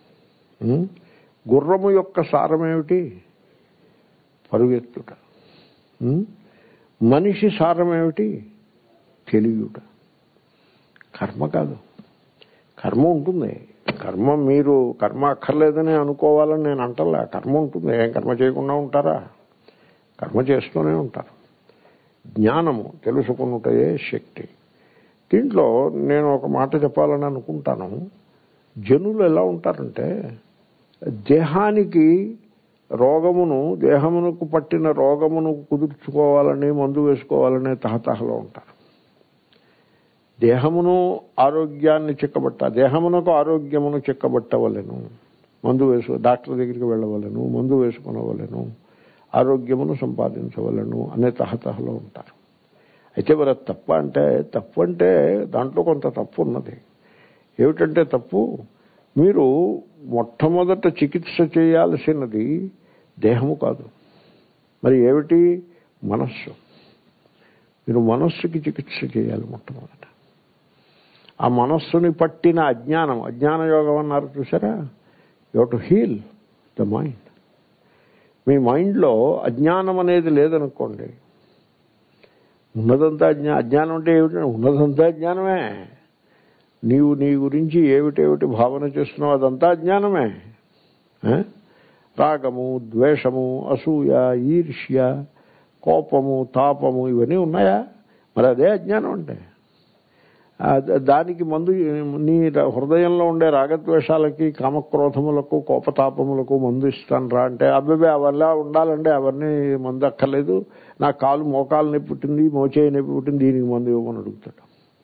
ఉం? గుర్రము యొక్క సారమేమిటి పరుగెత్తుట ఉం? మనిషి సారమేమిటి తెలియుట కర్మ కాదు కర్మ ఉంటుంది కర్మ మీరు కర్మ అక్కర్లేదని అనుకోవాలని నేను అంటలే కర్మ ఉంటుంది ఏం కర్మ చేయకుండా ఉంటారా కర్మ చేస్తూనే ఉంటారు జ్ఞానము తెలుసుకున్నటయే శక్తి దీంట్లో నేను ఒక మాట చెప్పాలని అనుకుంటాను జనులు ఎలా ఉంటారంటే దేహానికి రోగమును దేహమునకు పట్టిన రోగమును కుదుర్చుకోవాలని మందు వేసుకోవాలనే తహతహలో ఉంటారు దేహమును ఆరోగ్యాన్ని చిక్కబట్ట దేహమునకు ఆరోగ్యమును చిక్కబట్టవలెను మందు వేసు డాక్టర్ దగ్గరికి వెళ్ళవలను మందు వేసుకునవలను ఆరోగ్యమును సంపాదించవలను అనే తహతహలో ఉంటారు అయితే మరి అది తప్ప అంటే తప్పు అంటే దాంట్లో కొంత తప్పు ఉన్నది ఏమిటంటే తప్పు మీరు మొట్టమొదట చికిత్స చేయాల్సినది దేహము కాదు మరి ఏమిటి మనస్సు మీరు మనస్సుకి చికిత్స చేయాలి మొట్టమొదట ఆ మనస్సుని పట్టిన అజ్ఞానం అజ్ఞాన యోగం అన్నారు చూసారా you to heal the mind మీ మైండ్లో అజ్ఞానం అనేది లేదనుకోండి ఉన్నదంతా అజ్ఞా అజ్ఞానం అంటే ఏమిటంటే ఉన్నదంతా అజ్ఞానమే నీవు నీ గురించి ఏమిటేమిటి భావన చేస్తున్నావు అదంతా అజ్ఞానమే ఆ? రాగము ద్వేషము అసూయ ఈర్ష్య కోపము తాపము ఇవన్నీ ఉన్నాయా మరి అదే అజ్ఞానం అంటే ఆ, ద- దానికి మందు నీ ర- హృదయంలో ఉండే రాగద్వేషాలకి కామక్రోధములకు కోపతాపములకు మందు ఇస్తాను రా అంటే అబ్బాయి అవల్లా ఉండాలంటే అవన్నీ మందు అక్కర్లేదు నా కాలు మోకాలు నొప్పి పుట్టింది మోచేయి నొప్పి పుట్టింది దీనికి మందు ఇవ్వమని అడుగుతాడు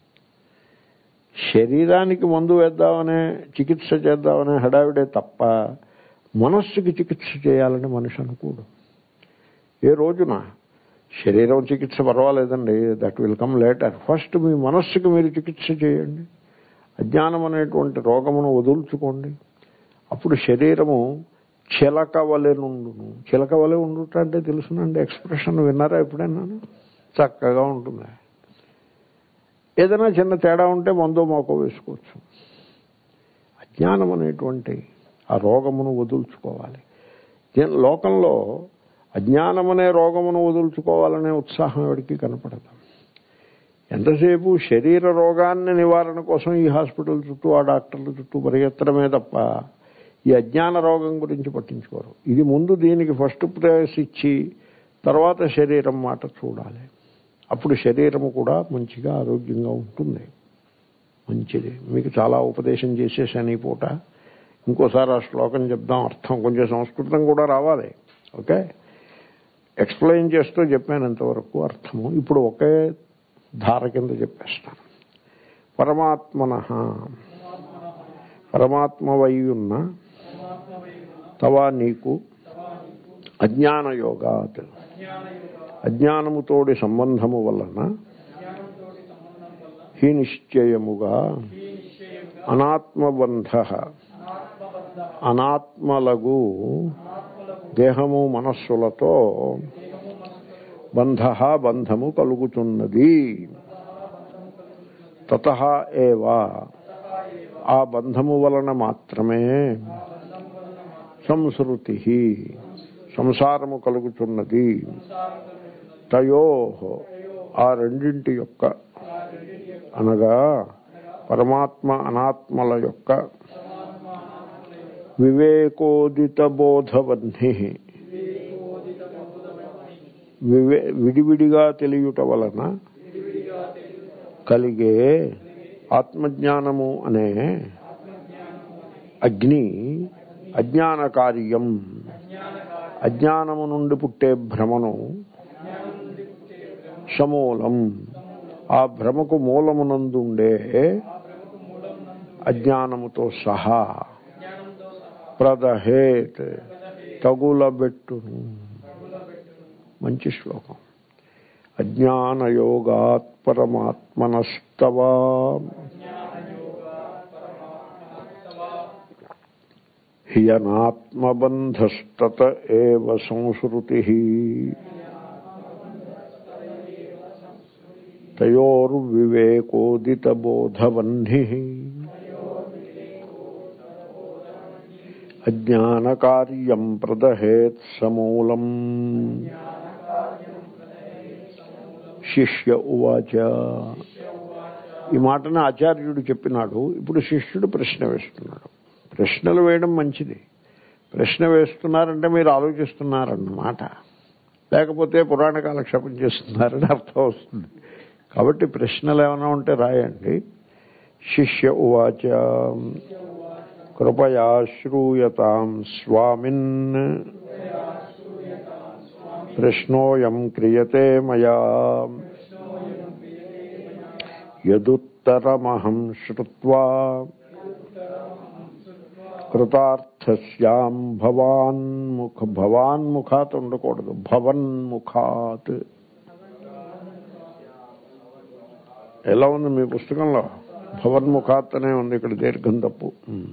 శరీరానికి మందు వేద్దామనే చికిత్స చేద్దామనే హడావిడే తప్ప మనస్సుకి చికిత్స చేయాలని మనిషి అనుకోడు ఏ రోజున శరీరం చికిత్స పర్వాలేదండి that will come later first మీ మనస్సుకి మీరు చికిత్స చేయండి అజ్ఞానం అనేటువంటి రోగమును వదుల్చుకోండి అప్పుడు శరీరము చిలకవలె నుండును చిలకవలె ఉండుట అంటే తెలుసునండి ఎక్స్ప్రెషన్ విన్నారా ఎప్పుడైనా చక్కగా ఉంటుంది ఏదైనా చిన్న తేడా ఉంటే మందో మోకో వేసుకోవచ్చు అజ్ఞానం అనేటువంటి ఆ రోగమును వదుల్చుకోవాలి దీని లోకంలో అజ్ఞానమనే రోగమును వదుల్చుకోవాలనే ఉత్సాహం ఎవరికి కనపడదు ఎంతసేపు శరీర రోగాన్ని నివారణ కోసం ఈ హాస్పిటల్ చుట్టూ ఆ డాక్టర్ల చుట్టూ పరిగెత్తడమే తప్ప ఈ అజ్ఞాన రోగం గురించి పట్టించుకోరు ఇది ముందు దీనికి ఫస్ట్ ప్రేయస్ ఇచ్చి తర్వాత శరీరం మాట చూడాలి అప్పుడు శరీరము కూడా మంచిగా ఆరోగ్యంగా ఉంటుంది మంచిది మీకు చాలా ఉపదేశం చేసేసాను ఈ పూట ఇంకోసారి ఆ శ్లోకం చెప్దాం అర్థం కొంచెం సంస్కృతం కూడా రావాలి ఓకే ఎక్స్ప్లెయిన్ చేస్తూ చెప్పాను ఇంతవరకు అర్థము ఇప్పుడు ఒకే ధార కింద చెప్పేస్తాను పరమాత్మన పరమాత్మవై ఉన్న తవా నీకు అజ్ఞానయోగాత్ అజ్ఞానముతోడి సంబంధము వలన హీ నిశ్చయముగా అనాత్మబంధ అనాత్మలగు దేహము మనస్సులతో బంధ బంధము కలుగుతున్నది తత ఏవా ఆ బంధము వలన మాత్రమే సంసృతి సంసారము కలుగుతున్నది తయో ఆ రెండింటి యొక్క అనగా పరమాత్మ అనాత్మల యొక్క వివేకోదిత బోధవన్హి వివే విడివిడిగా తెలియుట వలన కలిగే ఆత్మజ్ఞానము అనే అగ్ని అజ్ఞాన కార్యం అజ్ఞానము నుండి పుట్టే భ్రమను సమూలం ఆ భ్రమకు మూలమునందుండే అజ్ఞానముతో సహా ప్రదహేత్ తగులబెట్టును మంచి శ్లోకం అజ్ఞానయోగాత్ పరమాత్మనస్తవా హ్యనాత్మబంధస్తత ఏవ సంశ్రుతి తయోర్వివేకోదితబోధవహ్ని అజ్ఞానకార్యం ప్రదహేత్ సమూలం శిష్య ఉవాచ ఈ మాటను ఆచార్యుడు చెప్పినాడు ఇప్పుడు శిష్యుడు ప్రశ్న వేస్తున్నాడు ప్రశ్నలు వేయడం మంచిది ప్రశ్న వేస్తున్నారంటే మీరు ఆలోచిస్తున్నారన్నమాట లేకపోతే పురాణ కాలక్షేపం చేస్తున్నారని అర్థం వస్తుంది కాబట్టి ప్రశ్నలు ఏమైనా ఉంటే రాయండి శిష్య ఉవాచ కృపయా శ్రూయతాం స్వామిన్ ప్రశ్నోయం క్రియతే మయా యదుత్తరమహం శ్రుత్వా కృతార్థస్యాం భవాన్ముఖ భవాన్ముఖాత్ ఉండకూడదు భవన్ముఖాత్ ఎలా ఉంది మీ పుస్తకంలో భవన్ముఖాత్ అనే ఉంది ఇక్కడ దీర్ఘం తప్పు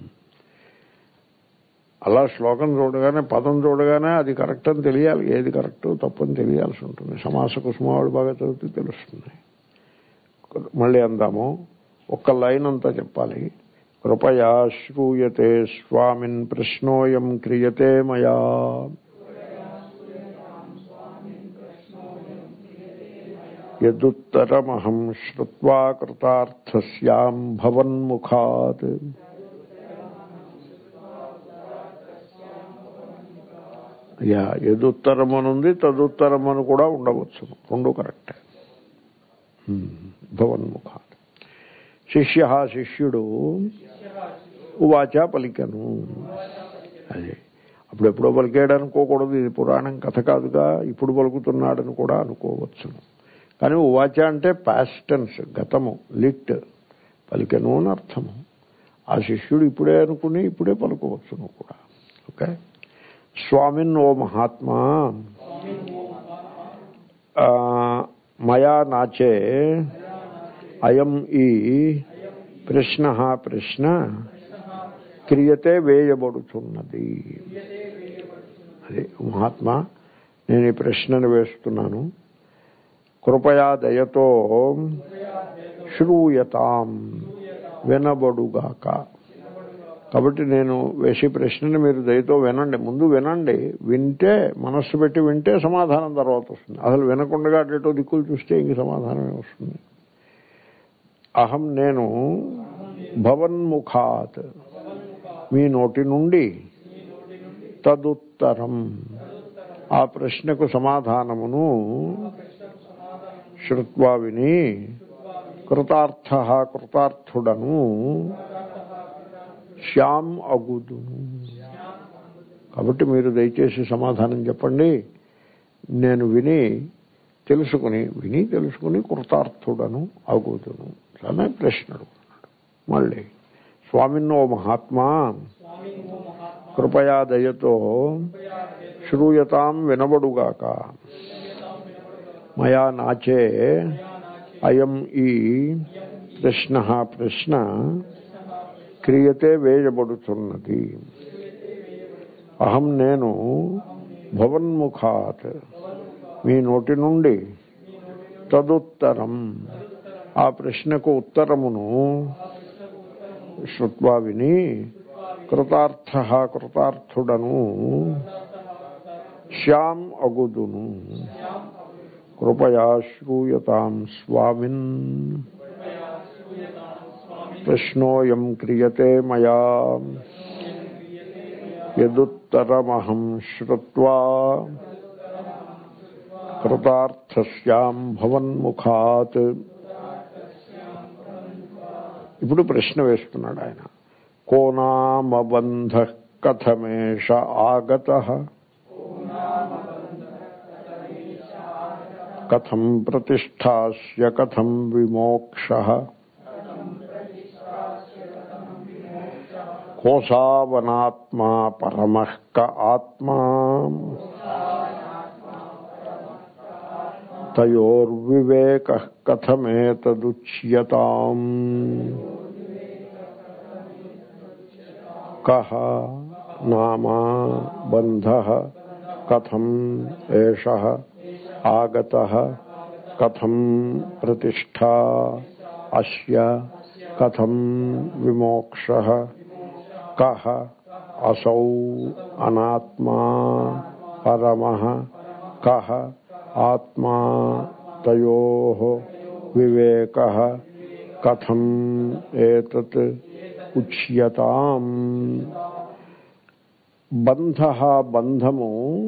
అలా శ్లోకం చూడగానే పదం చూడగానే అది కరెక్ట్ అని తెలియాలి ఏది కరెక్ట్ తప్పు అని తెలియాల్సి ఉంటుంది సమాస కుసుమావాడు బాగా చదివితే తెలుస్తుంది మళ్ళీ అందాము ఒక్క లైన్ అంతా చెప్పాలి కృపయా శ్రూయతే స్వామిన్ ప్రశ్నోయం క్రియతే మయా యదుత్తరమహం శ్రుత్వా కృతార్థస్యాం భవన్ముఖాత్ యా ఎదుత్తరమనుంది తదుత్తరమను కూడా ఉండవచ్చు రెండు కరెక్టే భవన్ముఖాత్ శిష్య శిష్యుడు ఉవాచ పలికను అదే అప్పుడెప్పుడో పలికాడు అనుకోకూడదు ఇది పురాణం కథ కాదుగా ఇప్పుడు పలుకుతున్నాడని కూడా అనుకోవచ్చు కానీ ఉవాచ అంటే పాస్టెన్స్ గతము లిట్ పలికెను అని అర్థము ఆ శిష్యుడు ఇప్పుడే అనుకుని ఇప్పుడే పలుకోవచ్చును కూడా ఓకే స్వామిన్ ఓ మహాత్మా మయా నాచే అయం ఈ ప్రశ్న ప్రశ్న క్రియతే వేయబడుతున్నది అది మహాత్మా నేను ఈ ప్రశ్నను వేస్తున్నాను కృపయా దయతో శ్రూయతాం వినబడుగాక కాబట్టి నేను వేసే ప్రశ్నని మీరు దయతో వినండి ముందు వినండి వింటే మనస్సు పెట్టి వింటే సమాధానం తర్వాత వస్తుంది అసలు వినకుండా అటేటో దిక్కులు చూస్తే ఇంక సమాధానమే వస్తుంది అహం నేను భవన్ముఖాత్ మీ నోటి నుండి తదుత్తరం ఆ ప్రశ్నకు సమాధానమును శ్రుత్వా విని కృతార్థ కృతార్థుడను శ్యామ్ అగుదును కాబట్టి మీరు దయచేసి సమాధానం చెప్పండి నేను విని తెలుసుకుని విని తెలుసుకుని కృతార్థుడను అగుదును అనే ప్రశ్న అడుగుతున్నాడు మళ్ళీ స్వామిన్నో మహాత్మా కృపయా దయతో శ్రూయతాం వినబడుగాక మయా నాచే అయం ఈ ప్రశ్న ప్రశ్న క్రియతే వేయబడుతున్నది అహం నేను భవన్ముఖాత్ మీ నోటి నుండి తదుత్తరం ఆ ప్రశ్నకు ఉత్తరమును శ్రుత్వా విని కృతార్థ కృతార్థుడను శ్యాం అగుదును కృపయా శ్రూయతాం స్వామిన్ ప్రశ్నోయం క్రియతే మయా యదుత్తరమహం శ్రుత్వా కృతార్థస్యాం భవన్ముఖాత్ ఇప్పుడు ప్రశ్న వేస్తున్నాడు ఆయన కోనామబంధ కథమేష ఆగత కథం ప్రతిష్టాస్య కథం విమోక్ష కోసావనాత్మా పరమ క ఆత్మా తయోర్వివేక కథమేతదుచ్యతాం కహ నామా బంధ కథం ఏష ఆగత కథం ప్రతిష్టా అస్య కథం విమోక్ష కహ అసౌ అనాత్మా పరమ కహ ఆత్మా తయో వివేక కథం ఏతత్ ఉచ్యతాం బంధ బంధము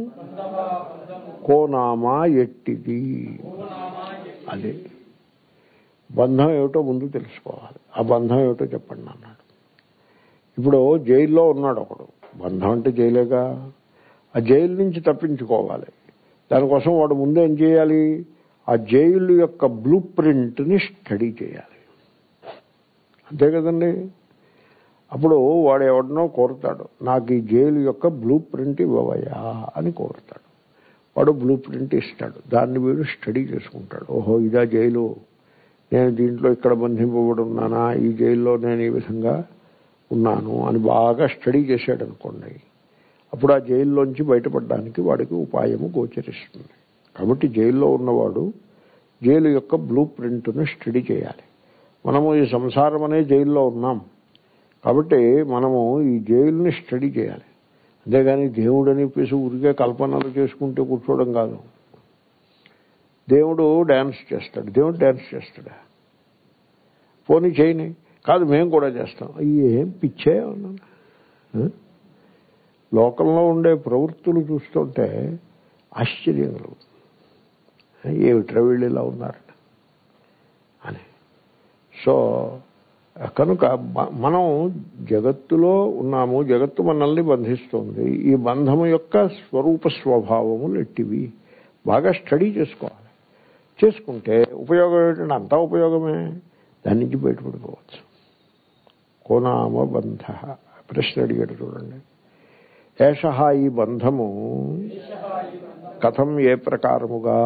కోనామా ఎట్టిది అదే బంధం ఏమిటో ముందు తెలుసుకోవాలి ఆ బంధం ఏమిటో చెప్పండి అన్నాడు ఇప్పుడు జైల్లో ఉన్నాడు ఒకడు బంధం అంటే జైలేగా ఆ జైలు నుంచి తప్పించుకోవాలి దానికోసం వాడు ముందు ఏం చేయాలి ఆ జైలు యొక్క బ్లూ ప్రింట్ని స్టడీ చేయాలి అంతే కదండి అప్పుడు వాడు ఎవడనో కోరుతాడు నాకు ఈ జైలు యొక్క బ్లూ ప్రింట్ ఇవ్వవయ్యా అని కోరుతాడు వాడు బ్లూ ప్రింట్ ఇస్తాడు దాన్ని వీడు స్టడీ చేసుకుంటాడు ఓహో ఇదా జైలు నేను దీంట్లో ఇక్కడ బంధింపబడి ఉన్నానా ఈ జైల్లో నేను ఈ విధంగా ఉన్నాను అని బాగా స్టడీ చేశాడు అనుకోండి అప్పుడు ఆ జైల్లోంచి బయటపడడానికి వాడికి ఉపాయము గోచరిస్తుంది కాబట్టి జైల్లో ఉన్నవాడు జైలు యొక్క బ్లూ ప్రింట్ను స్టడీ చేయాలి మనము ఈ సంసారం అనే జైల్లో ఉన్నాం కాబట్టి మనము ఈ జైలుని స్టడీ చేయాలి అంతేగాని దేవుడు అని చెప్పేసి ఊరికే కల్పనలు చేసుకుంటూ కూర్చోవడం కాదు దేవుడు డ్యాన్స్ చేస్తాడు దేవుడు డ్యాన్స్ చేస్తాడా పోనీ చేయని కాదు మేము కూడా చేస్తాం అయ్యి ఏం పిచ్చే అన్నాను ఆ? లోకంలో ఉండే ప్రవృత్తులు చూస్తుంటే ఆశ్చర్యం కలుగుతుంది ఏమిట్రా వీళ్ళు ఇలా ఉన్నారని అని సో కనుక బ- మనం జగత్తులో ఉన్నాము జగత్తు మనల్ని బంధిస్తుంది ఈ బంధము యొక్క స్వరూప స్వభావములు ఎట్టివి బాగా స్టడీ చేసుకోవాలి చేసుకుంటే ఉపయోగం ఏంటంటే అంతా ఉపయోగమే దాని నుంచి బయటపడిపోవచ్చు కోనామ బంధ ప్రశ్న అడిగాడు చూడండి ఏష ఈ బంధము కథం ఏ ప్రకారముగా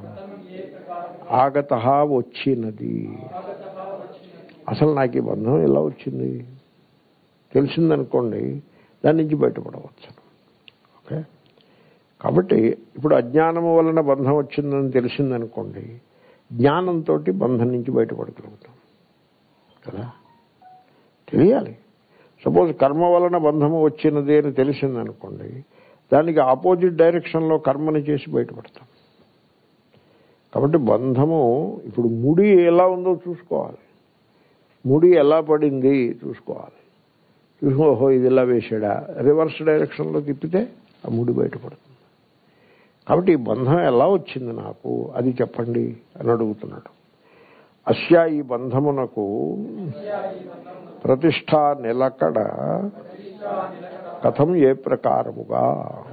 ఆగత వచ్చినది అసలు నాకు ఈ బంధం ఎలా వచ్చింది తెలిసిందనుకోండి దాని నుంచి బయటపడవచ్చు ఓకే కాబట్టి ఇప్పుడు అజ్ఞానము వలన బంధం వచ్చిందని తెలిసిందనుకోండి జ్ఞానంతో బంధం నుంచి బయటపడగలుగుతాం కదా తెలియాలి సపోజ్ కర్మ వలన బంధము వచ్చినది అని తెలిసిందనుకోండి దానికి ఆపోజిట్ డైరెక్షన్లో కర్మని చేసి బయటపడతాం కాబట్టి బంధము ఇప్పుడు ముడి ఎలా ఉందో చూసుకోవాలి ముడి ఎలా పడింది చూసుకోవాలి చూసుకో ఓహో ఇది ఇలా వేసాడా రివర్స్ డైరెక్షన్లో తిప్పితే ఆ ముడి బయటపడుతుంది కాబట్టి ఈ బంధం ఎలా వచ్చింది నాకు అది చెప్పండి అని అడుగుతున్నాడు అస్యా ఈ బంధమునకు ప్రతిష్ట నిలకడ కథం ఏ ప్రకారముగా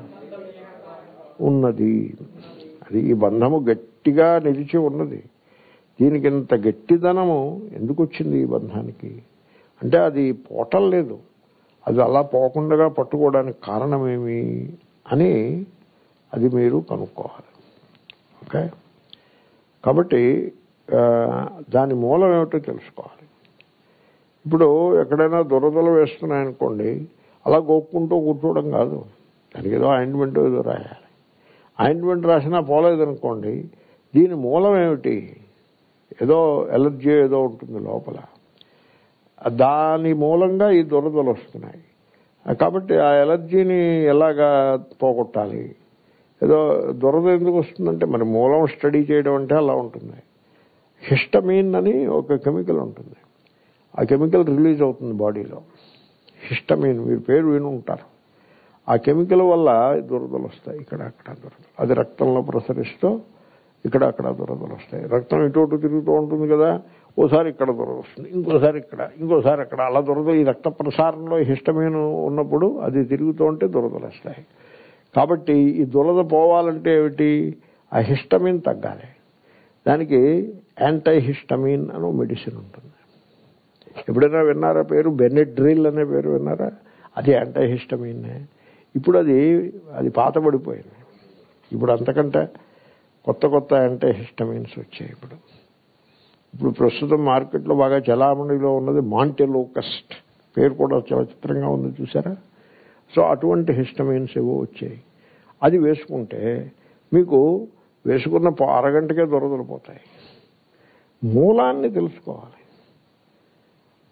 ఉన్నది అది ఈ బంధము గట్టిగా నిలిచి ఉన్నది దీనికి ఇంత గట్టిదనము ఎందుకు వచ్చింది ఈ బంధానికి అంటే అది పోవటం లేదు అది అలా పోకుండా పట్టుకోవడానికి కారణమేమి అని అది మీరు కనుక్కోవాలి ఓకే కాబట్టి ఆ, దాని మూలం ఏమిటో తెలుసుకోవాలి ఇప్పుడు ఎక్కడైనా దురదలు వేస్తున్నాయనుకోండి అలా గోక్కుంటూ కూర్చోవడం కాదు దానికి ఏదో ఆయింట్మెంట్ ఏదో రాయాలి ఆయింట్మెంట్ రాసినా పోలేదనుకోండి దీని మూలం ఏమిటి ఏదో ఎలర్జీ ఏదో ఉంటుంది లోపల దాని మూలంగా ఈ దురదలు వస్తున్నాయి కాబట్టి ఆ ఎలర్జీని ఎలాగా పోగొట్టాలి ఏదో దురద ఎందుకు వస్తుందంటే మరి మూలం స్టడీ చేయడం అంటే అలా ఉంటుంది హిస్టమీన్ అని ఒక కెమికల్ ఉంటుంది ఆ కెమికల్ రిలీజ్ అవుతుంది బాడీలో హిస్టమీన్ మీరు పేరు విని ఉంటారు ఆ కెమికల్ వల్ల దురదలు వస్తాయి ఇక్కడ అక్కడ దురదలు అది రక్తంలో ప్రసరిస్తూ ఇక్కడ అక్కడ దురదలు వస్తాయి రక్తం ఇటు అటు తిరుగుతూ ఉంటుంది కదా ఓసారి ఇక్కడ దురద వస్తుంది ఇంకోసారి ఇక్కడ ఇంకోసారి అక్కడ అలా దురద ఈ రక్త ప్రసారంలో హిస్టమీన్ ఉన్నప్పుడు అది తిరుగుతూ ఉంటే దురదలు వస్తాయి కాబట్టి ఈ దురద పోవాలంటే ఏమిటి ఆ హిస్టమీన్ తగ్గాలి దానికి యాంటై హిస్టమీన్ అని ఓ మెడిసిన్ ఉంటుంది ఎప్పుడైనా విన్నారా పేరు బెనెడ్రిల్ అనే పేరు విన్నారా అది యాంటై హిస్టమీన్ ఇప్పుడు అది అది పాతబడిపోయింది ఇప్పుడు అంతకంటే కొత్త కొత్త యాంటై హిస్టమీన్స్ వచ్చాయి ఇప్పుడు ఇప్పుడు ప్రస్తుతం మార్కెట్లో బాగా చలామణిలో ఉన్నది మాంటెలోకస్ట్ పేరు కూడా చాలా చిత్రంగా ఉంది చూసారా సో అటువంటి హిస్టమైన్స్ ఏవో వచ్చాయి అది వేసుకుంటే మీకు వేసుకున్న ప- అరగంటకే దొరదలు పోతాయి మూలాన్ని తెలుసుకోవాలి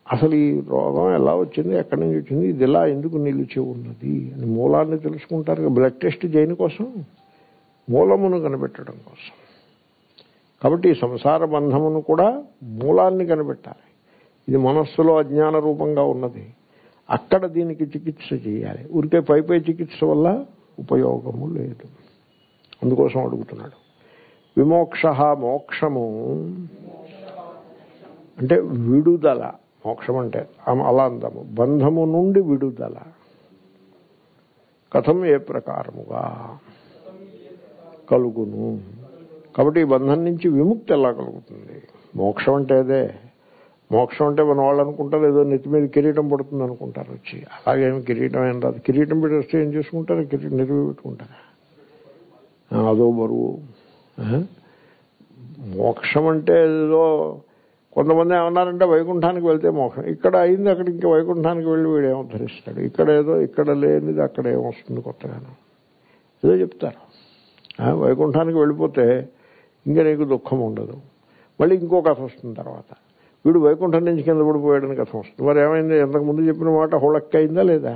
అసలు ఈ రోగం ఎలా వచ్చింది ఎక్కడి నుంచి వచ్చింది ఇది ఇలా ఎందుకు నిలిచి ఉన్నది అని మూలాన్ని తెలుసుకుంటారు బ్లడ్ టెస్ట్ చేయని కోసం మూలమును కనిపెట్టడం కోసం కాబట్టి ఈ సంసార బంధమును కూడా మూలాన్ని కనిపెట్టాలి ఇది మనస్సులో అజ్ఞాన రూపంగా ఉన్నది అక్కడ దీనికి చికిత్స చేయాలి ఊరికే పై పై చికిత్స వల్ల ఉపయోగము లేదు అందుకోసం అడుగుతున్నాడు విమోక్ష మోక్షము అంటే విడుదల మోక్షం అంటే అలా అందాము బంధము నుండి విడుదల కథం ఏ ప్రకారముగా కలుగును కాబట్టి ఈ బంధం నుంచి విముక్తి ఎలా కలుగుతుంది మోక్షం అంటే అదే మోక్షం అంటే మన వాళ్ళు అనుకుంటారు ఏదో నెత్తి మీద కిరీటం పడుతుంది అనుకుంటారు వచ్చి అలాగేమి కిరీటం ఏం రాదు కిరీటం పెట్టేస్తే ఏం చేసుకుంటారు కిరీటం నెత్తి పెట్టుకుంటారు అదో బరువు మోక్షం అంటే ఏదో కొంతమంది ఏమన్నారంటే వైకుంఠానికి వెళ్తే మోక్షం ఇక్కడ అయింది అక్కడ ఇంకా వైకుంఠానికి వెళ్ళి వీడు ఏమో ధరిస్తాడు ఇక్కడ ఏదో ఇక్కడ లేనిది అక్కడ ఏమొస్తుంది కొత్తగాను ఏదో చెప్తారు వైకుంఠానికి వెళ్ళిపోతే ఇంకా నీకు దుఃఖం ఉండదు మళ్ళీ ఇంకో కథ వస్తుంది తర్వాత వీడు వైకుంఠం నుంచి కింద పడిపోయాడని కథ వస్తుంది మరి ఏమైంది ఇంతకుముందు చెప్పిన మాట హుళక్కయిందా లేదా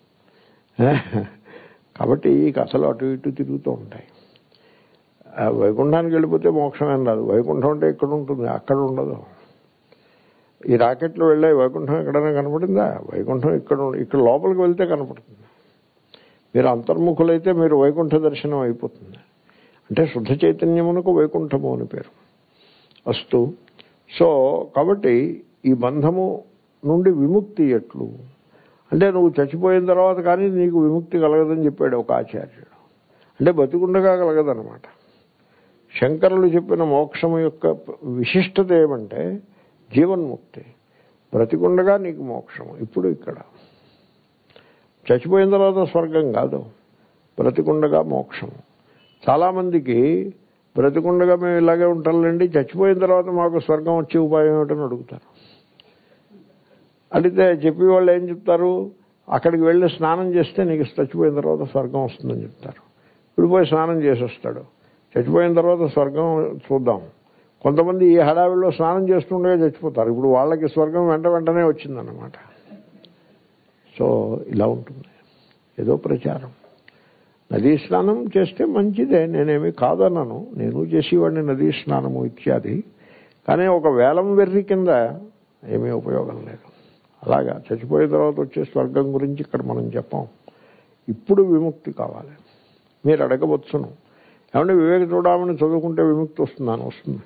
కాబట్టి ఈ కథలు అటు ఇటు తిరుగుతూ ఉంటాయి వైకుంఠానికి వెళ్ళిపోతే మోక్షం ఏం రాదు వైకుంఠం అంటే ఇక్కడ ఉంటుంది అక్కడ ఉండదు ఈ రాకెట్లో వెళ్ళే వైకుంఠం ఎక్కడైనా కనపడిందా వైకుంఠం ఇక్కడ ఇక్కడ లోపలికి వెళ్తే కనపడుతుంది మీరు అంతర్ముఖులైతే మీరు వైకుంఠ దర్శనం అయిపోతుంది అంటే శుద్ధ చైతన్యమునకు వైకుంఠము అని పేరు అస్తు సో కాబట్టి ఈ బంధము నుండి విముక్తి ఎట్లు అంటే నువ్వు చచ్చిపోయిన తర్వాత కానీ నీకు విముక్తి కలగదని చెప్పాడు ఒక ఆచార్యుడు అంటే బతికుండగా కలగదనమాట శంకరులు చెప్పిన మోక్షము యొక్క విశిష్టత ఏమంటే జీవన్ముక్తి బ్రతికుండగా నీకు మోక్షము ఇప్పుడు ఇక్కడ చచ్చిపోయిన తర్వాత స్వర్గం కాదు బ్రతికుండగా మోక్షము చాలామందికి బ్రతికుండగా మేము ఇలాగే ఉంటాంలేండి చచ్చిపోయిన తర్వాత మాకు స్వర్గం వచ్చే ఉపాయం ఏమిటని అడుగుతారు అడిగితే చెప్పి వాళ్ళు ఏం చెప్తారు అక్కడికి వెళ్ళి స్నానం చేస్తే నీకు చచ్చిపోయిన తర్వాత స్వర్గం వస్తుందని చెప్తారు ఇప్పుడు పోయి స్నానం చేసి వస్తాడు చచ్చిపోయిన తర్వాత స్వర్గం చూద్దాం కొంతమంది ఈ హడావిడిలో స్నానం చేస్తుండగా చచ్చిపోతారు ఇప్పుడు వాళ్ళకి స్వర్గం వెంట వెంటనే వచ్చిందన్నమాట సో ఇలా ఉంటుంది ఏదో ప్రచారం నదీ స్నానం చేస్తే మంచిదే నేనేమి కాదన్నాను నేను చేసేవాడిని నదీ స్నానము ఇత్యాది కానీ ఒక వేలం వెర్రి కింద ఏమీ ఉపయోగం లేదు అలాగా చచ్చిపోయిన తర్వాత వచ్చే స్వర్గం గురించి ఇక్కడ మనం చెప్పాం ఇప్పుడు విముక్తి కావాలి మీరు అడగవచ్చును ఏమంటే వివేక చూడమని చదువుకుంటే విముక్తి వస్తుందని వస్తుంది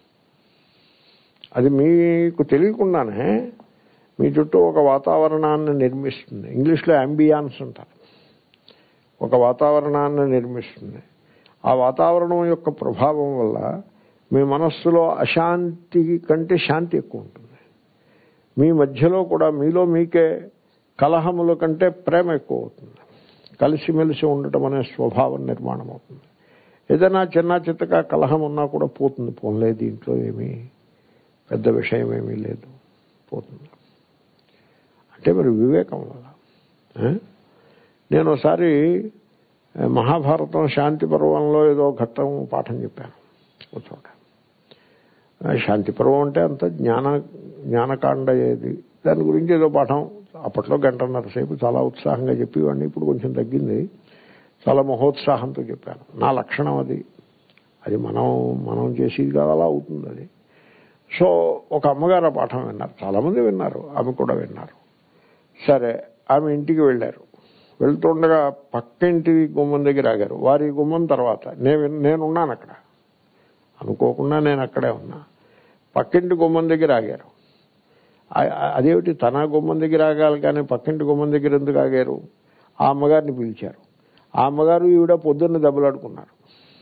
అది మీకు తెలియకుండానే మీ చుట్టూ ఒక వాతావరణాన్ని నిర్మిస్తుంది ఇంగ్లీష్లో అంబియాన్స్ అంటారు ఒక వాతావరణాన్ని నిర్మిస్తుంది ఆ వాతావరణం యొక్క ప్రభావం వల్ల మీ మనస్సులో అశాంతి కంటే శాంతి ఎక్కువ ఉంటుంది మీ మధ్యలో కూడా మీలో మీకే కలహముల కంటే ప్రేమ ఎక్కువ అవుతుంది కలిసిమెలిసి ఉండటం అనే స్వభావం నిర్మాణం అవుతుంది ఏదైనా చిన్న చిత్తగా కలహం ఉన్నా కూడా పోతుంది పోన్లే దీంట్లో ఏమీ పెద్ద విషయం ఏమీ లేదు పోతుంది అంటే మరి వివేకం వల్ల నేను ఒకసారి మహాభారతం శాంతి పర్వంలో ఏదో ఘట్టం పాఠం చెప్పాను ఒక చోట శాంతి పర్వం అంటే అంత జ్ఞాన జ్ఞానకాండ ఏది దాని గురించి ఏదో పాఠం అప్పట్లో గంటన్నర సేపు చాలా ఉత్సాహంగా చెప్పేవాడిని ఇప్పుడు కొంచెం తగ్గింది చాలా మహోత్సాహంతో చెప్పాను నా లక్షణం అది అది మనం మనం చేసేది కాదు అలా అవుతుంది అది సో ఒక అమ్మగారు ఆ పాఠం విన్నారు చాలామంది విన్నారు ఆమె కూడా విన్నారు సరే ఆమె ఇంటికి వెళ్ళారు వెళ్తుండగా పక్క ఇంటి గుమ్మం దగ్గర ఆగారు వారి గుమ్మం తర్వాత నేను నేనున్నాను అక్కడ అనుకోకుండా నేను అక్కడే ఉన్నా పక్కింటి గుమ్మం దగ్గర ఆగారు అదేమిటి తన గుమ్మం దగ్గర ఆగాలి కానీ పక్కింటి గుమ్మం దగ్గర ఎందుకు ఆగారు ఆ అమ్మగారిని పిలిచారు ఆ అమ్మగారు ఈవిడ పొద్దున్న దెబ్బలాడుకున్నారు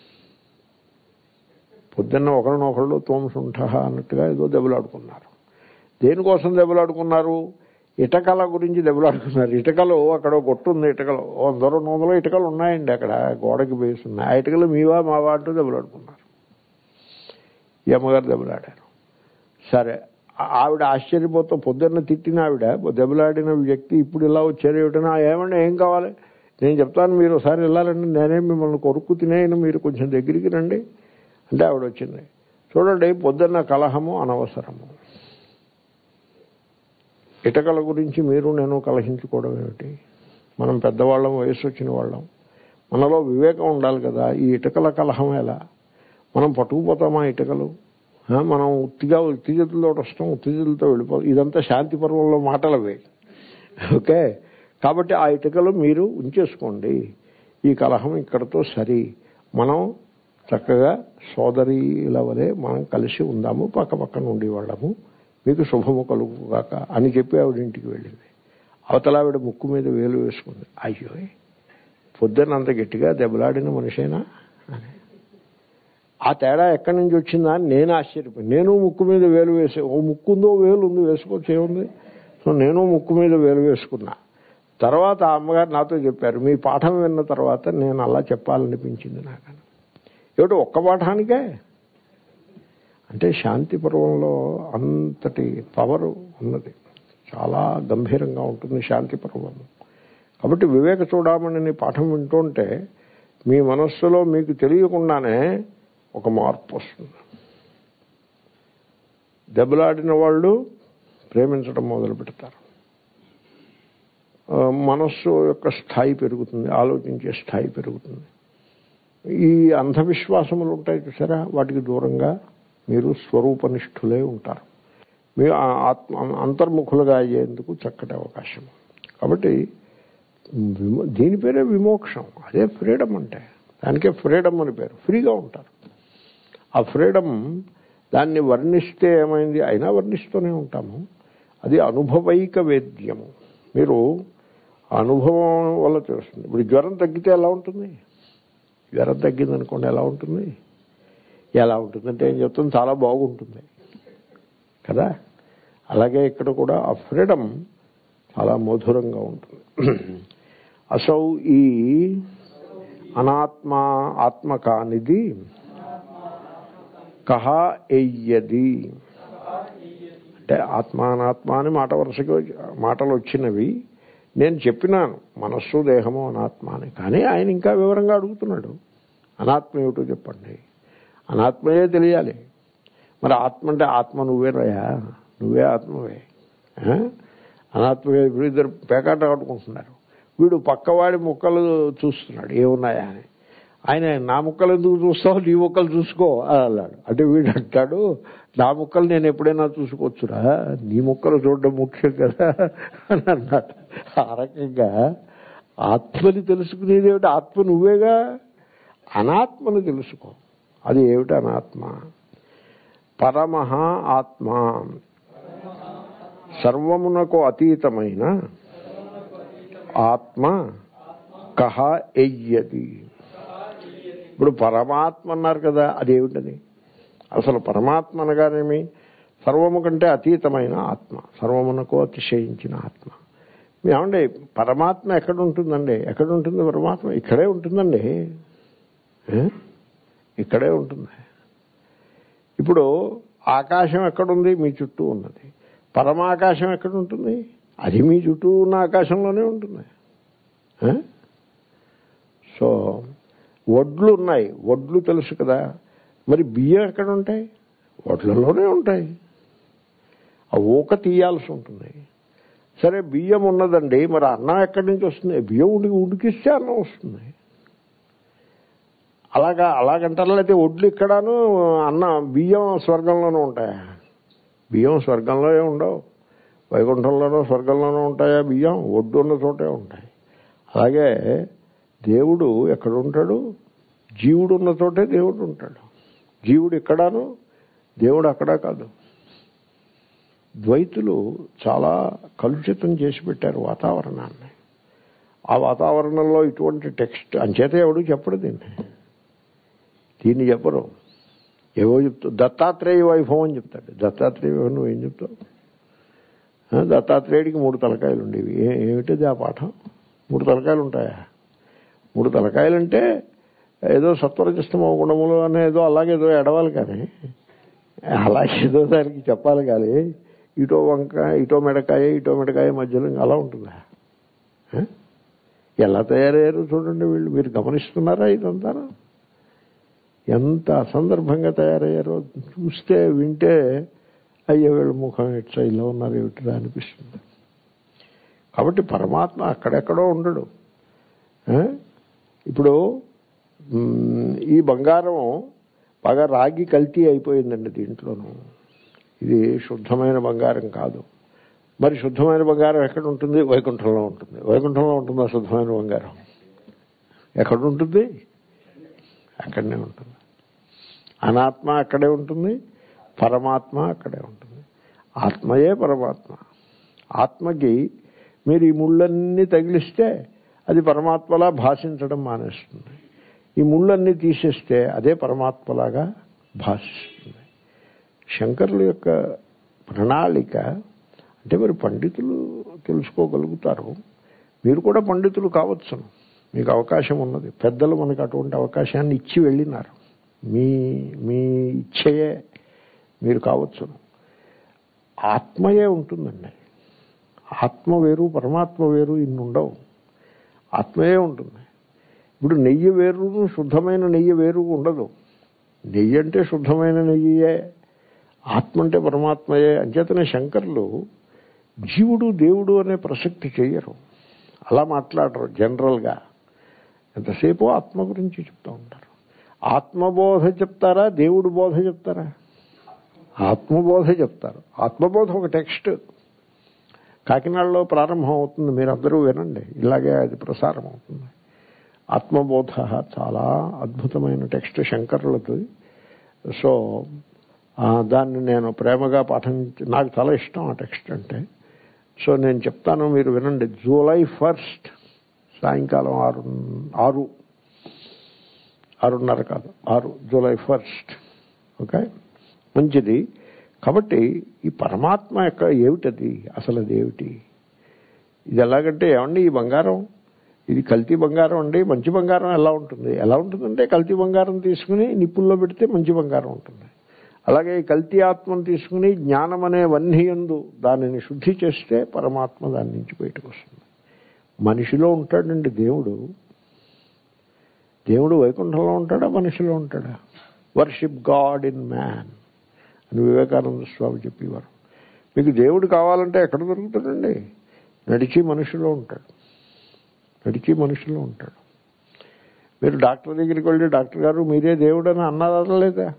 పొద్దున్న ఒకరినొకళ్ళు తోమసుంఠ అన్నట్టుగా ఏదో దెబ్బలాడుకున్నారు దేనికోసం దెబ్బలాడుకున్నారు ఇటకల గురించి దెబ్బలాడుకున్నారు ఇటకలు అక్కడ గొట్టు ఉంది ఇటకలు వందరో నూనెలో ఇటకలు ఉన్నాయండి అక్కడ గోడకి వేసి ఉన్నాయి ఆ ఇటకలు మీవా మావా అంటూ దెబ్బలాడుకున్నారు ఈ అమ్మగారు దెబ్బలాడారు సరే ఆవిడ ఆశ్చర్యపోతూ పొద్దున్న తిట్టిన ఆవిడ దెబ్బలాడిన వ్యక్తి ఇప్పుడు ఇలా వచ్చారు ఏమిటన్నా ఏమన్నా ఏం కావాలి నేను చెప్తాను మీరు ఒకసారి వెళ్ళాలండి నేనే మిమ్మల్ని కొరుక్కు తినేయను మీరు కొంచెం దగ్గరికి రండి అంటే ఆవిడ వచ్చింది చూడండి పొద్దున్న కలహము అనవసరము ఇటకల గురించి మీరు నేను కలహించుకోవడం ఏమిటి మనం పెద్దవాళ్ళం వయసు వచ్చిన వాళ్ళం మనలో వివేకం ఉండాలి కదా ఈ ఇటకల కలహం ఎలా మనం పట్టుకుపోతామా ఇటకలు ఆ, మనం ఉత్తిగా ఉత్తిజతులతో వస్తాం ఉత్తిజతులతో వెళ్ళిపో ఇదంతా శాంతి పర్వంలో మాటలవే ఓకే కాబట్టి ఆ ఇటుకలు మీరు ఉంచేసుకోండి ఈ కలహం ఇక్కడతో సరి మనం చక్కగా సోదరీల వలె మనం కలిసి ఉందాము పక్క పక్కన ఉండేవాళ్ళము మీకు శుభము కలుగుగాక అని చెప్పి ఆవిడ ఇంటికి వెళ్ళింది అవతల ఆవిడ ముక్కు మీద వేలు వేసుకుంది అయ్యో పొద్దున్న అంత గట్టిగా దెబ్బలాడిన మనిషేనా అని ఆ తేడా ఎక్కడి నుంచి వచ్చిందా అని నేను ఆశ్చర్యపోయి నేను ముక్కు మీద వేలు వేసే ఓ ముక్కు ఉందో వేలు ఉంది వేసుకోవచ్చు ఏముంది సో నేను ముక్కు మీద వేలు వేసుకున్నా తర్వాత ఆ అమ్మగారు నాతో చెప్పారు మీ పాఠం విన్న తర్వాత నేను అలా చెప్పాలనిపించింది నాకు ఏమిటి ఒక్క పాఠానికే అంటే శాంతి పర్వంలో అంతటి పవర్ ఉన్నది చాలా గంభీరంగా ఉంటుంది శాంతి పర్వము కాబట్టి వివేక చూడమని పాఠం వింటుంటే మీ మనస్సులో మీకు తెలియకుండానే ఒక మార్పు వస్తుంది దెబ్బలాడిన వాళ్ళు ప్రేమించడం మొదలు పెడతారు ఆ, మనస్సు యొక్క స్థాయి పెరుగుతుంది ఆలోచించే స్థాయి పెరుగుతుంది ఈ అంధవిశ్వాసములు ఉంటాయి చూసారా వాటికి దూరంగా మీరు స్వరూపనిష్ఠులే ఉంటారు మీరు ఆ ఆత్మ అంతర్ముఖులుగా అయ్యేందుకు చక్కటి అవకాశం కాబట్టి విమో దీని పేరే విమోక్షం అదే ఫ్రీడమ్ అంటే దానికే ఫ్రీడమ్ అని పేరు ఫ్రీగా ఉంటారు ఆ ఫ్రీడమ్ దాన్ని వర్ణిస్తే ఏమైంది అయినా వర్ణిస్తూనే ఉంటాము అది అనుభవైక వేద్యము మీరు ఆ అనుభవం వల్ల తెలుస్తుంది ఇప్పుడు జ్వరం తగ్గితే ఎలా ఉంటుంది జ్వరం తగ్గింది అనుకోండి ఎలా ఉంటుంది ఎలా ఉంటుందంటే ఏం చెప్తాం చాలా బాగుంటుంది కదా అలాగే ఇక్కడ కూడా ఆ ఫ్రీడమ్ చాలా మధురంగా ఉంటుంది అసౌ ఈ అనాత్మ ఆత్మ కానిది కహ ఎయ్యది అంటే ఆత్మ అనాత్మ అని మాట వరుసగా మాటలు వచ్చినవి నేను చెప్పినాను మనస్సు దేహము అనాత్మ అని కానీ ఆయన ఇంకా వివరంగా అడుగుతున్నాడు అనాత్మ ఏమిటో చెప్పండి అనాత్మయే తెలియాలి మరి ఆత్మ అంటే ఆత్మ నువ్వేనయా నువ్వే ఆత్మవే ఆ? అనాత్మవే ఇప్పుడు ఇద్దరు పేకాట ఆడుకుంటున్నారు వీడు పక్కవాడి ముక్కలు చూస్తున్నాడు ఏమున్నాయా అని ఆయన నా ముక్కలు ఎందుకు చూస్తావు నీ ముక్కలు చూసుకో అని అన్నాడు అంటే వీడు అంటాడు నా ముక్కలు నేను ఎప్పుడైనా చూసుకోవచ్చురా నీ ముక్కలు చూడడం ముఖ్యం కదా అని అన్నాడు ఆ రకంగా ఆత్మని తెలుసుకునేది ఏమిటి ఆత్మ నువ్వేగా అనాత్మని తెలుసుకో అది ఏమిటి అనాత్మ పరమహ ఆత్మ సర్వమునకు అతీతమైన ఆత్మ కహ ఎయ్యది ఇప్పుడు పరమాత్మ అన్నారు కదా అదేమిటది అసలు పరమాత్మ అనగానేమి సర్వము కంటే అతీతమైన ఆత్మ సర్వమునకు అతిశయించిన ఆత్మ ఏమండి పరమాత్మ ఎక్కడ ఉంటుందండి ఎక్కడ ఉంటుంది పరమాత్మ ఇక్కడే ఉంటుందండి ఏ? ఇక్కడే ఉంటుంది ఇప్పుడు ఆకాశం ఎక్కడుంది మీ చుట్టూ ఉన్నది పరమాకాశం ఎక్కడ ఉంటుంది అది మీ చుట్టూ ఉన్న ఆకాశంలోనే ఉంటుంది ఏ? సో వడ్లు ఉన్నాయి వడ్లు తెలుసు కదా మరి బియ్యం ఎక్కడ ఉంటాయి వడ్లలోనే ఉంటాయి ఆ ఊక తీయాల్సి ఉంటుంది సరే బియ్యం ఉన్నదండి మరి అన్నం ఎక్కడి నుంచి వస్తుంది బియ్యం ఉడికి ఉడికిస్తే అన్నం వస్తుంది అలాగా అలాగంటారైతే వడ్లు ఇక్కడను అన్న బియ్యం స్వర్గంలోనూ ఉంటాయా బియ్యం స్వర్గంలో ఏ ఉండవు వైకుంఠంలోనూ స్వర్గంలోనూ ఉంటాయా బియ్యం ఒడ్డు ఉన్న చోటే ఉంటాయి అలాగే దేవుడు ఎక్కడ ఉంటాడు జీవుడు ఉన్న చోటే దేవుడు ఉంటాడు జీవుడు ఇక్కడాను దేవుడు అక్కడ కాదు ద్వైతులు చాలా కలుషితం చేసి పెట్టారు వాతావరణాన్ని ఆ వాతావరణంలో ఇటువంటి టెక్స్ట్ అంచేత ఎవడు చెప్పడు దీన్ని దీన్ని చెప్పరు ఏవో చెప్తావు దత్తాత్రేయ వైభవం అని చెప్తాడు దత్తాత్రేయ వైభవం నువ్వు ఏం చెప్తావు ఆ, దత్తాత్రేయుడికి మూడు తలకాయలు ఉండేవి ఏ- ఏమిటిది ఆ పాఠం మూడు తలకాయలు ఉంటాయా మూడు తలకాయలంటే ఏదో సత్వరజస్తమ గుణములు అనే ఏదో అలాగేదో ఎడవాలి కానీ అలాగేదో దానికి చెప్పాలి కానీ ఇటో వంక ఇటో మెడకాయ ఇటో మెడకాయ మధ్యలో ఇంకా అలా ఉంటుందా ఆ? ఎలా తయారయ్యారు చూడండి వీళ్ళు మీరు గమనిస్తున్నారా ఇదంతా ఎంత అసందర్భంగా తయారయ్యారో చూస్తే వింటే అయ్యో వీళ్ళ ముఖం ఎట్లా ఇలా ఉన్నారు ఏమిటిరా అనిపిస్తుంది కాబట్టి పరమాత్మ అక్కడెక్కడో ఉండడు ఆ? ఇప్పుడు మ్, ఈ బంగారం బాగా రాగి కల్తీ అయిపోయిందండి దీంట్లోనూ ఇది శుద్ధమైన బంగారం కాదు మరి శుద్ధమైన బంగారం ఎక్కడ ఉంటుంది వైకుంఠంలో ఉంటుంది వైకుంఠంలో ఉంటుందా శుద్ధమైన బంగారం ఎక్కడ ఉంటుంది అక్కడనే ఉంటుంది అనాత్మ అక్కడే ఉంటుంది పరమాత్మ అక్కడే ఉంటుంది ఆత్మయే పరమాత్మ ఆత్మకి మీరు ఈ ముళ్ళన్నీ తగిలిస్తే అది పరమాత్మలా భాషించడం మానేస్తుంది ఈ ముళ్ళన్నీ తీసేస్తే అదే పరమాత్మలాగా భాషిస్తుంది శంకరుల యొక్క ప్రణాళిక అంటే మరి పండితులు తెలుసుకోగలుగుతారు మీరు కూడా పండితులు కావచ్చును మీకు అవకాశం ఉన్నది పెద్దలు మనకు అటువంటి అవకాశాన్ని ఇచ్చి వెళ్ళినారు మీ మీ ఇచ్చయే మీరు కావచ్చును ఆత్మయే ఉంటుందండి ఆత్మ వేరు పరమాత్మ వేరు ఇన్ని ఉండవు ఆత్మయే ఉంటుంది ఇప్పుడు నెయ్యి వేరు శుద్ధమైన నెయ్యి వేరు ఉండదు నెయ్యి అంటే శుద్ధమైన నెయ్యే ఆత్మ అంటే పరమాత్మయే అంచేతనే శంకర్లు జీవుడు దేవుడు అనే ప్రసక్తి చెయ్యరు అలా మాట్లాడరు జనరల్గా ఎంతసేపు ఆత్మ గురించి చెప్తూ ఉంటారు ఆత్మబోధ చెప్తారా దేవుడు బోధ చెప్తారా ఆత్మబోధ చెప్తారు ఆత్మబోధ ఒక టెక్స్ట్ కాకినాడలో ప్రారంభం అవుతుంది మీరందరూ వినండి ఇలాగే అది ప్రసారం అవుతుంది ఆత్మబోధ చాలా అద్భుతమైన టెక్స్ట్ శంకరులది సో ఆ, దాన్ని నేను ప్రేమగా పాఠం నాకు చాలా ఇష్టం ఆ టెక్స్ట్ అంటే సో నేను చెప్తాను మీరు వినండి జూలై ఫస్ట్ సాయంకాలం ఆరు ఆరు ఆరున్నర కాదు ఆరు జూలై ఫస్ట్ ఓకే మంచిది కాబట్టి ఈ పరమాత్మ యొక్క ఏమిటది అసలు అది ఏమిటి ఇది ఎలాగంటే ఏమండి ఈ బంగారం ఇది కల్తీ బంగారం అండి మంచి బంగారం ఎలా ఉంటుంది ఎలా ఉంటుందంటే కల్తీ బంగారం తీసుకుని నిప్పుల్లో పెడితే మంచి బంగారం ఉంటుంది అలాగే ఈ కల్తీ ఆత్మను తీసుకుని జ్ఞానం అనే వన్హి ఎందు దానిని శుద్ధి చేస్తే పరమాత్మ దాని నుంచి బయటకు వస్తుంది మనిషిలో ఉంటాడండి దేవుడు దేవుడు వైకుంఠంలో ఉంటాడా మనిషిలో ఉంటాడా వర్షిప్ గాడ్ ఇన్ మ్యాన్ అని వివేకానంద స్వామి చెప్పేవారు మీకు దేవుడు కావాలంటే ఎక్కడ దొరుకుతాడండి నడిచి మనిషిలో ఉంటాడు నడిచి మనిషిలో ఉంటాడు మీరు డాక్టర్ దగ్గరికి వెళ్ళి డాక్టర్ గారు మీరే దేవుడు అని అన్నారా లేదా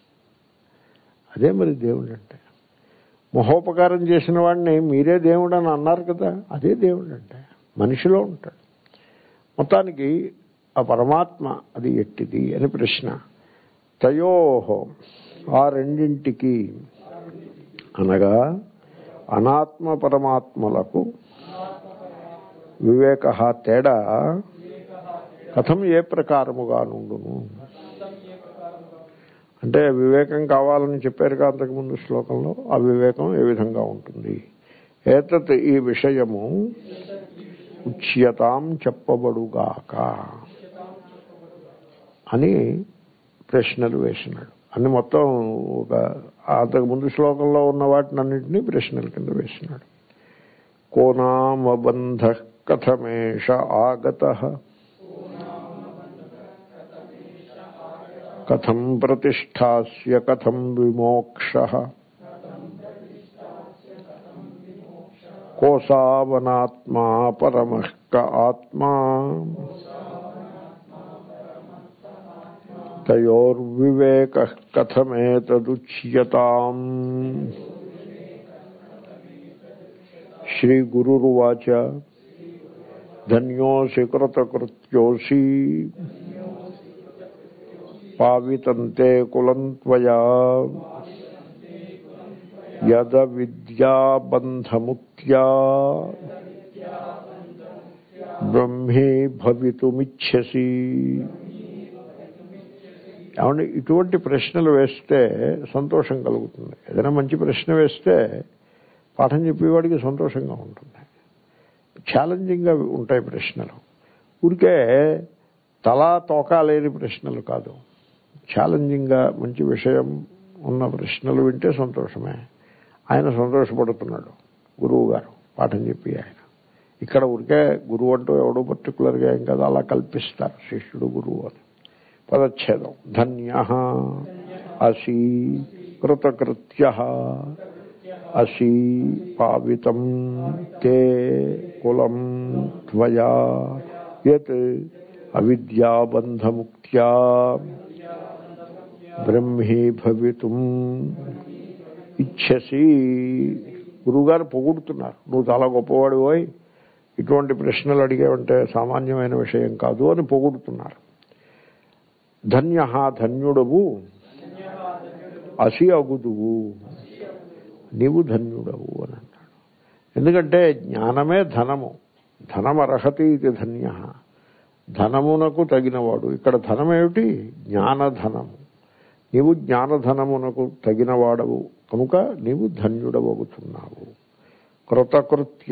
అదే మరి దేవుడు అంటే మహోపకారం చేసిన వాడిని మీరే దేవుడు అని అన్నారు కదా అదే దేవుడు అంటే మనిషిలో ఉంటాడు మొత్తానికి ఆ పరమాత్మ అది ఎట్టిది అని ప్రశ్న తయోహో ఆ రెండింటికి అనగా అనాత్మ పరమాత్మలకు వివేక తేడా కథం ఏ ప్రకారముగా నుండును అంటే వివేకం కావాలని చెప్పారుగా అంతకుముందు శ్లోకంలో ఆ వివేకం ఏ విధంగా ఉంటుంది ఏతత్ ఈ విషయము ఉచ్యతాం చెప్పబడుగాక అని ప్రశ్నలు వేసినాడు అన్ని మొత్తం ఒక అంతకు ముందు శ్లోకంలో ఉన్న వాటిని అన్నింటినీ ప్రశ్నల కింద వేసినాడు కోనామబంధ కథమేష ఆగత కథం ప్రతిష్టాస్య కథం విమోక్ష కోసావనాత్మా పరమః క ఆత్మా తయోర్వివేక కథమేతదుచ్యతాం శ్రీగురురువాచ ధన్యోసి కృతకృత్యోసి పావితంతే కులం త్వయా యద విద్యాబంధముక్త్యా బ్రహ్మీ భవితుమిచ్చసి ఏమంటే ఇటువంటి ప్రశ్నలు వేస్తే సంతోషం కలుగుతుంది ఏదైనా మంచి ప్రశ్న వేస్తే పాఠం చెప్పేవాడికి సంతోషంగా ఉంటుంది ఛాలెంజింగ్గా ఉంటాయి ప్రశ్నలు ఊరికే తలా తోకా లేని ప్రశ్నలు కాదు ఛాలెంజింగ్గా మంచి విషయం ఉన్న ప్రశ్నలు వింటే సంతోషమే ఆయన సంతోషపడుతున్నాడు గురువు గారు పాఠం చెప్పి ఆయన ఇక్కడ ఊరికే గురువు అంటూ ఎవడో పర్టికులర్గా ఏం కాదు అలా కల్పిస్తారు శిష్యుడు గురువు అని పదచ్ఛేదం ధన్య అసి కృతకృత్య అసి పావితం తే కులం త్వయా యత్ అవిద్యాబంధముక్త్యా బ్రహ్మీ భవితుం ఇచ్చసి గురువుగారు పొగుడుతున్నారు నువ్వు చాలా గొప్పవాడు పోయి ఇటువంటి ప్రశ్నలు అడిగేవంటే సామాన్యమైన విషయం కాదు అని పొగుడుతున్నారు ధన్య ధన్యుడవు అసి అగుదువు నీవు ధన్యుడవు అని అంటాడు ఎందుకంటే జ్ఞానమే ధనము ధనమర్హతి ఇది ధన్య ధనమునకు తగినవాడు ఇక్కడ ధనమేమిటి జ్ఞానధనము నీవు జ్ఞానధనమునకు తగినవాడవు కనుక నీవు ధన్యుడవగుతున్నావు కృతకృత్య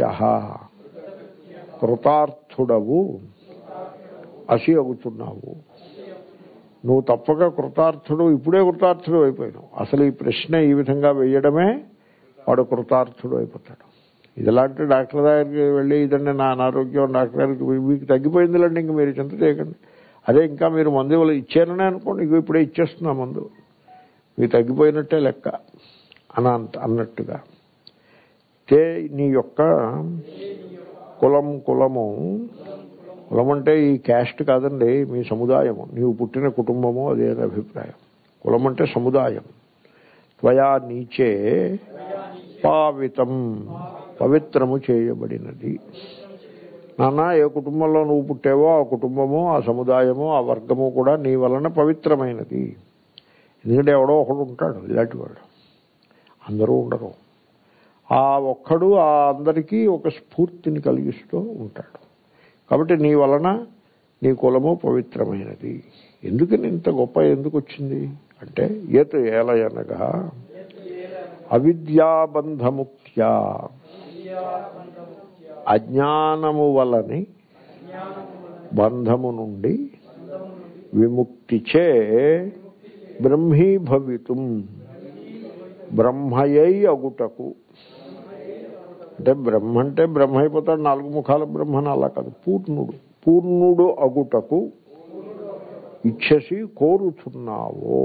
కృతార్థుడవు అసి అగుతున్నావు నువ్వు తప్పక కృతార్థుడు ఇప్పుడే కృతార్థుడు అయిపోయినావు అసలు ఈ ప్రశ్న ఈ విధంగా వేయడమే వాడు కృతార్థుడు అయిపోతాడు ఇదిలాంటి డాక్టర్ దగ్గరికి వెళ్ళి ఇదండి నా అనారోగ్యం డాక్టర్ గారికి మీకు తగ్గిపోయిందిలండి ఇంక మీరు చింత చేయకండి అదే ఇంకా మీరు మందు ఇవ్వలే ఇచ్చారనే అనుకోండి ఇక ఇప్పుడే ఇచ్చేస్తున్నా మందు మీకు తగ్గిపోయినట్టే లెక్క అని అంట అన్నట్టుగా తే నీ యొక్క కులం కులము కులం అంటే ఈ క్యాస్ట్ కాదండి మీ సముదాయము నీవు పుట్టిన కుటుంబము అదే అభిప్రాయం కులం అంటే సముదాయం త్వయా నీచే పావితం పవిత్రము చేయబడినది నాన్న ఏ కుటుంబంలో నువ్వు పుట్టావో ఆ కుటుంబము ఆ సముదాయము ఆ వర్గము కూడా నీ వలన పవిత్రమైనది ఎందుకంటే ఎవడో ఒకడు ఉంటాడు ఇలాంటి వాడు అందరూ ఉండరు ఆ ఒక్కడు ఆ అందరికీ ఒక స్ఫూర్తిని కలిగిస్తూ ఉంటాడు కాబట్టి నీ వలన నీ కులము పవిత్రమైనది ఎందుకని ఇంత గొప్ప ఎందుకు వచ్చింది అంటే ఏత ఏలయనగా అవిద్యాబంధముక్త్యా అజ్ఞానము వలని బంధము నుండి విముక్తిచే బ్రహ్మీభవితుం బ్రహ్మయై అగుటకు అంటే బ్రహ్మ అంటే బ్రహ్మ అయిపోతాడు నాలుగు ముఖాల బ్రహ్మను అలా కాదు పూర్ణుడు పూర్ణుడు అగుటకు ఇచ్చసి కోరుచున్నావో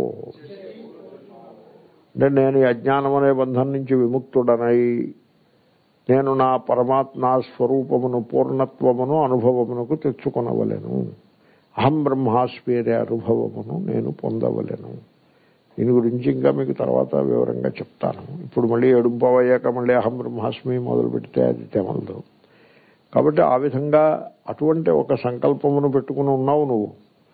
అంటే నేను ఈ అజ్ఞానం అనే బంధం నుంచి విముక్తుడనై నేను నా పరమాత్మ నా స్వరూపమును పూర్ణత్వమును అనుభవమునకు తెచ్చుకొనవలెను అహం బ్రహ్మాస్మి అనే అనుభవమును నేను పొందవలెను దీని గురించి ఇంకా మీకు తర్వాత వివరంగా చెప్తాను ఇప్పుడు మళ్ళీ ఏడుంపావు అయ్యాక మళ్ళీ అహం బ్రహ్మాస్మి మొదలు పెడితే అది తెమలదు కాబట్టి ఆ విధంగా అటువంటి ఒక సంకల్పమును పెట్టుకుని ఉన్నావు నువ్వు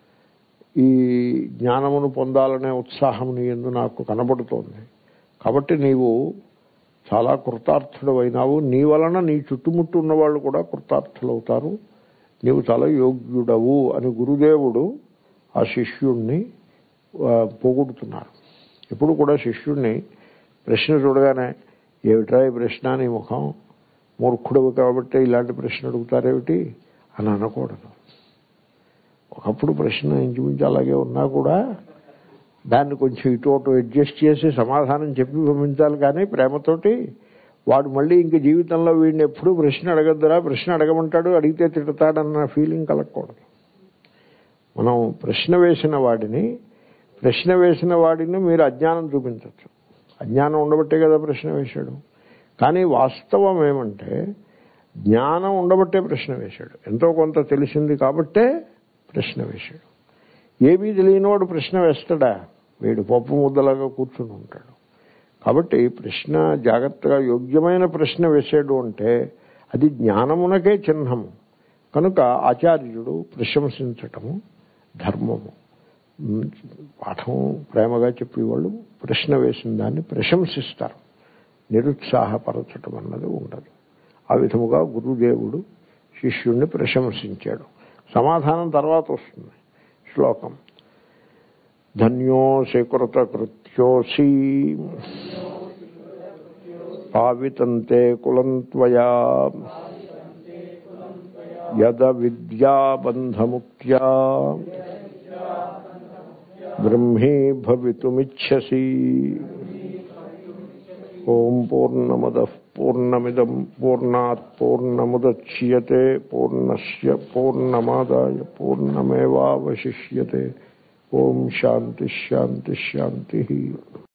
ఈ జ్ఞానమును పొందాలనే ఉత్సాహం నీ ఎందు నాకు కనబడుతోంది కాబట్టి నీవు చాలా కృతార్థుడు అయినావు నీ వలన నీ చుట్టుముట్టు ఉన్నవాళ్ళు కూడా కృతార్థులవుతారు నీవు చాలా యోగ్యుడవు అని గురుదేవుడు ఆ శిష్యుణ్ణి ఆ, పొగుడుతున్నారు ఎప్పుడు కూడా శిష్యుణ్ణి ప్రశ్న చూడగానే ఏమిట్రా ఈ ప్రశ్న నీ ముఖం మూర్ఖుడవు కాబట్టి ఇలాంటి ప్రశ్న అడుగుతారేమిటి అని అనకూడదు ఒకప్పుడు ప్రశ్న ఇంచుమించు అలాగే ఉన్నా కూడా దాన్ని కొంచెం ఇటు అటు అడ్జస్ట్ చేసి సమాధానం చెప్పి పంపించాలి కానీ ప్రేమతోటి వాడు మళ్ళీ ఇంక జీవితంలో వీడిని ఎప్పుడూ ప్రశ్న అడగద్దురా ప్రశ్న అడగమంటాడు అడిగితే తిడతాడన్న ఫీలింగ్ కలగకూడదు మనం ప్రశ్న వేసిన వాడిని ప్రశ్న వేసిన వాడిని మీరు అజ్ఞానం చూపించవచ్చు అజ్ఞానం ఉండబట్టే కదా ప్రశ్న వేశాడు కానీ వాస్తవం ఏమంటే జ్ఞానం ఉండబట్టే ప్రశ్న వేశాడు ఎంతో కొంత తెలిసింది కాబట్టే ప్రశ్న వేశాడు ఏమీ తెలియనివాడు ప్రశ్న వేస్తాడా వీడు పప్పు ముద్దలాగా కూర్చుని ఉంటాడు కాబట్టి ప్రశ్న జాగ్రత్తగా యోగ్యమైన ప్రశ్న వేసాడు అంటే అది జ్ఞానమునకే చిహ్నము కనుక ఆచార్యుడు ప్రశంసించటము ధర్మము ఉమ్, పాఠం ప్రేమగా చెప్పేవాళ్ళు ప్రశ్న వేసిన దాన్ని ప్రశంసిస్తారు నిరుత్సాహపరచటం అన్నది ఉండదు ఆ విధముగా గురుదేవుడు శిష్యుణ్ణి ప్రశంసించాడు సమాధానం తర్వాత వస్తుంది శ్లోకం ధన్యోసి కృతకృత్యోసి పావితంతే కులం త్వయా యద విద్యాబంధముక్త్యా బ్రహ్మీ భవితుమిచ్చసి ఓం పూర్ణమద పూర్ణమిదం పూర్ణాత్ పూర్ణముద్యతే పూర్ణస్ పూర్ణమాదాయ పూర్ణమేవాశిష్యతే ఓం శాంతి శాంతి శాంతి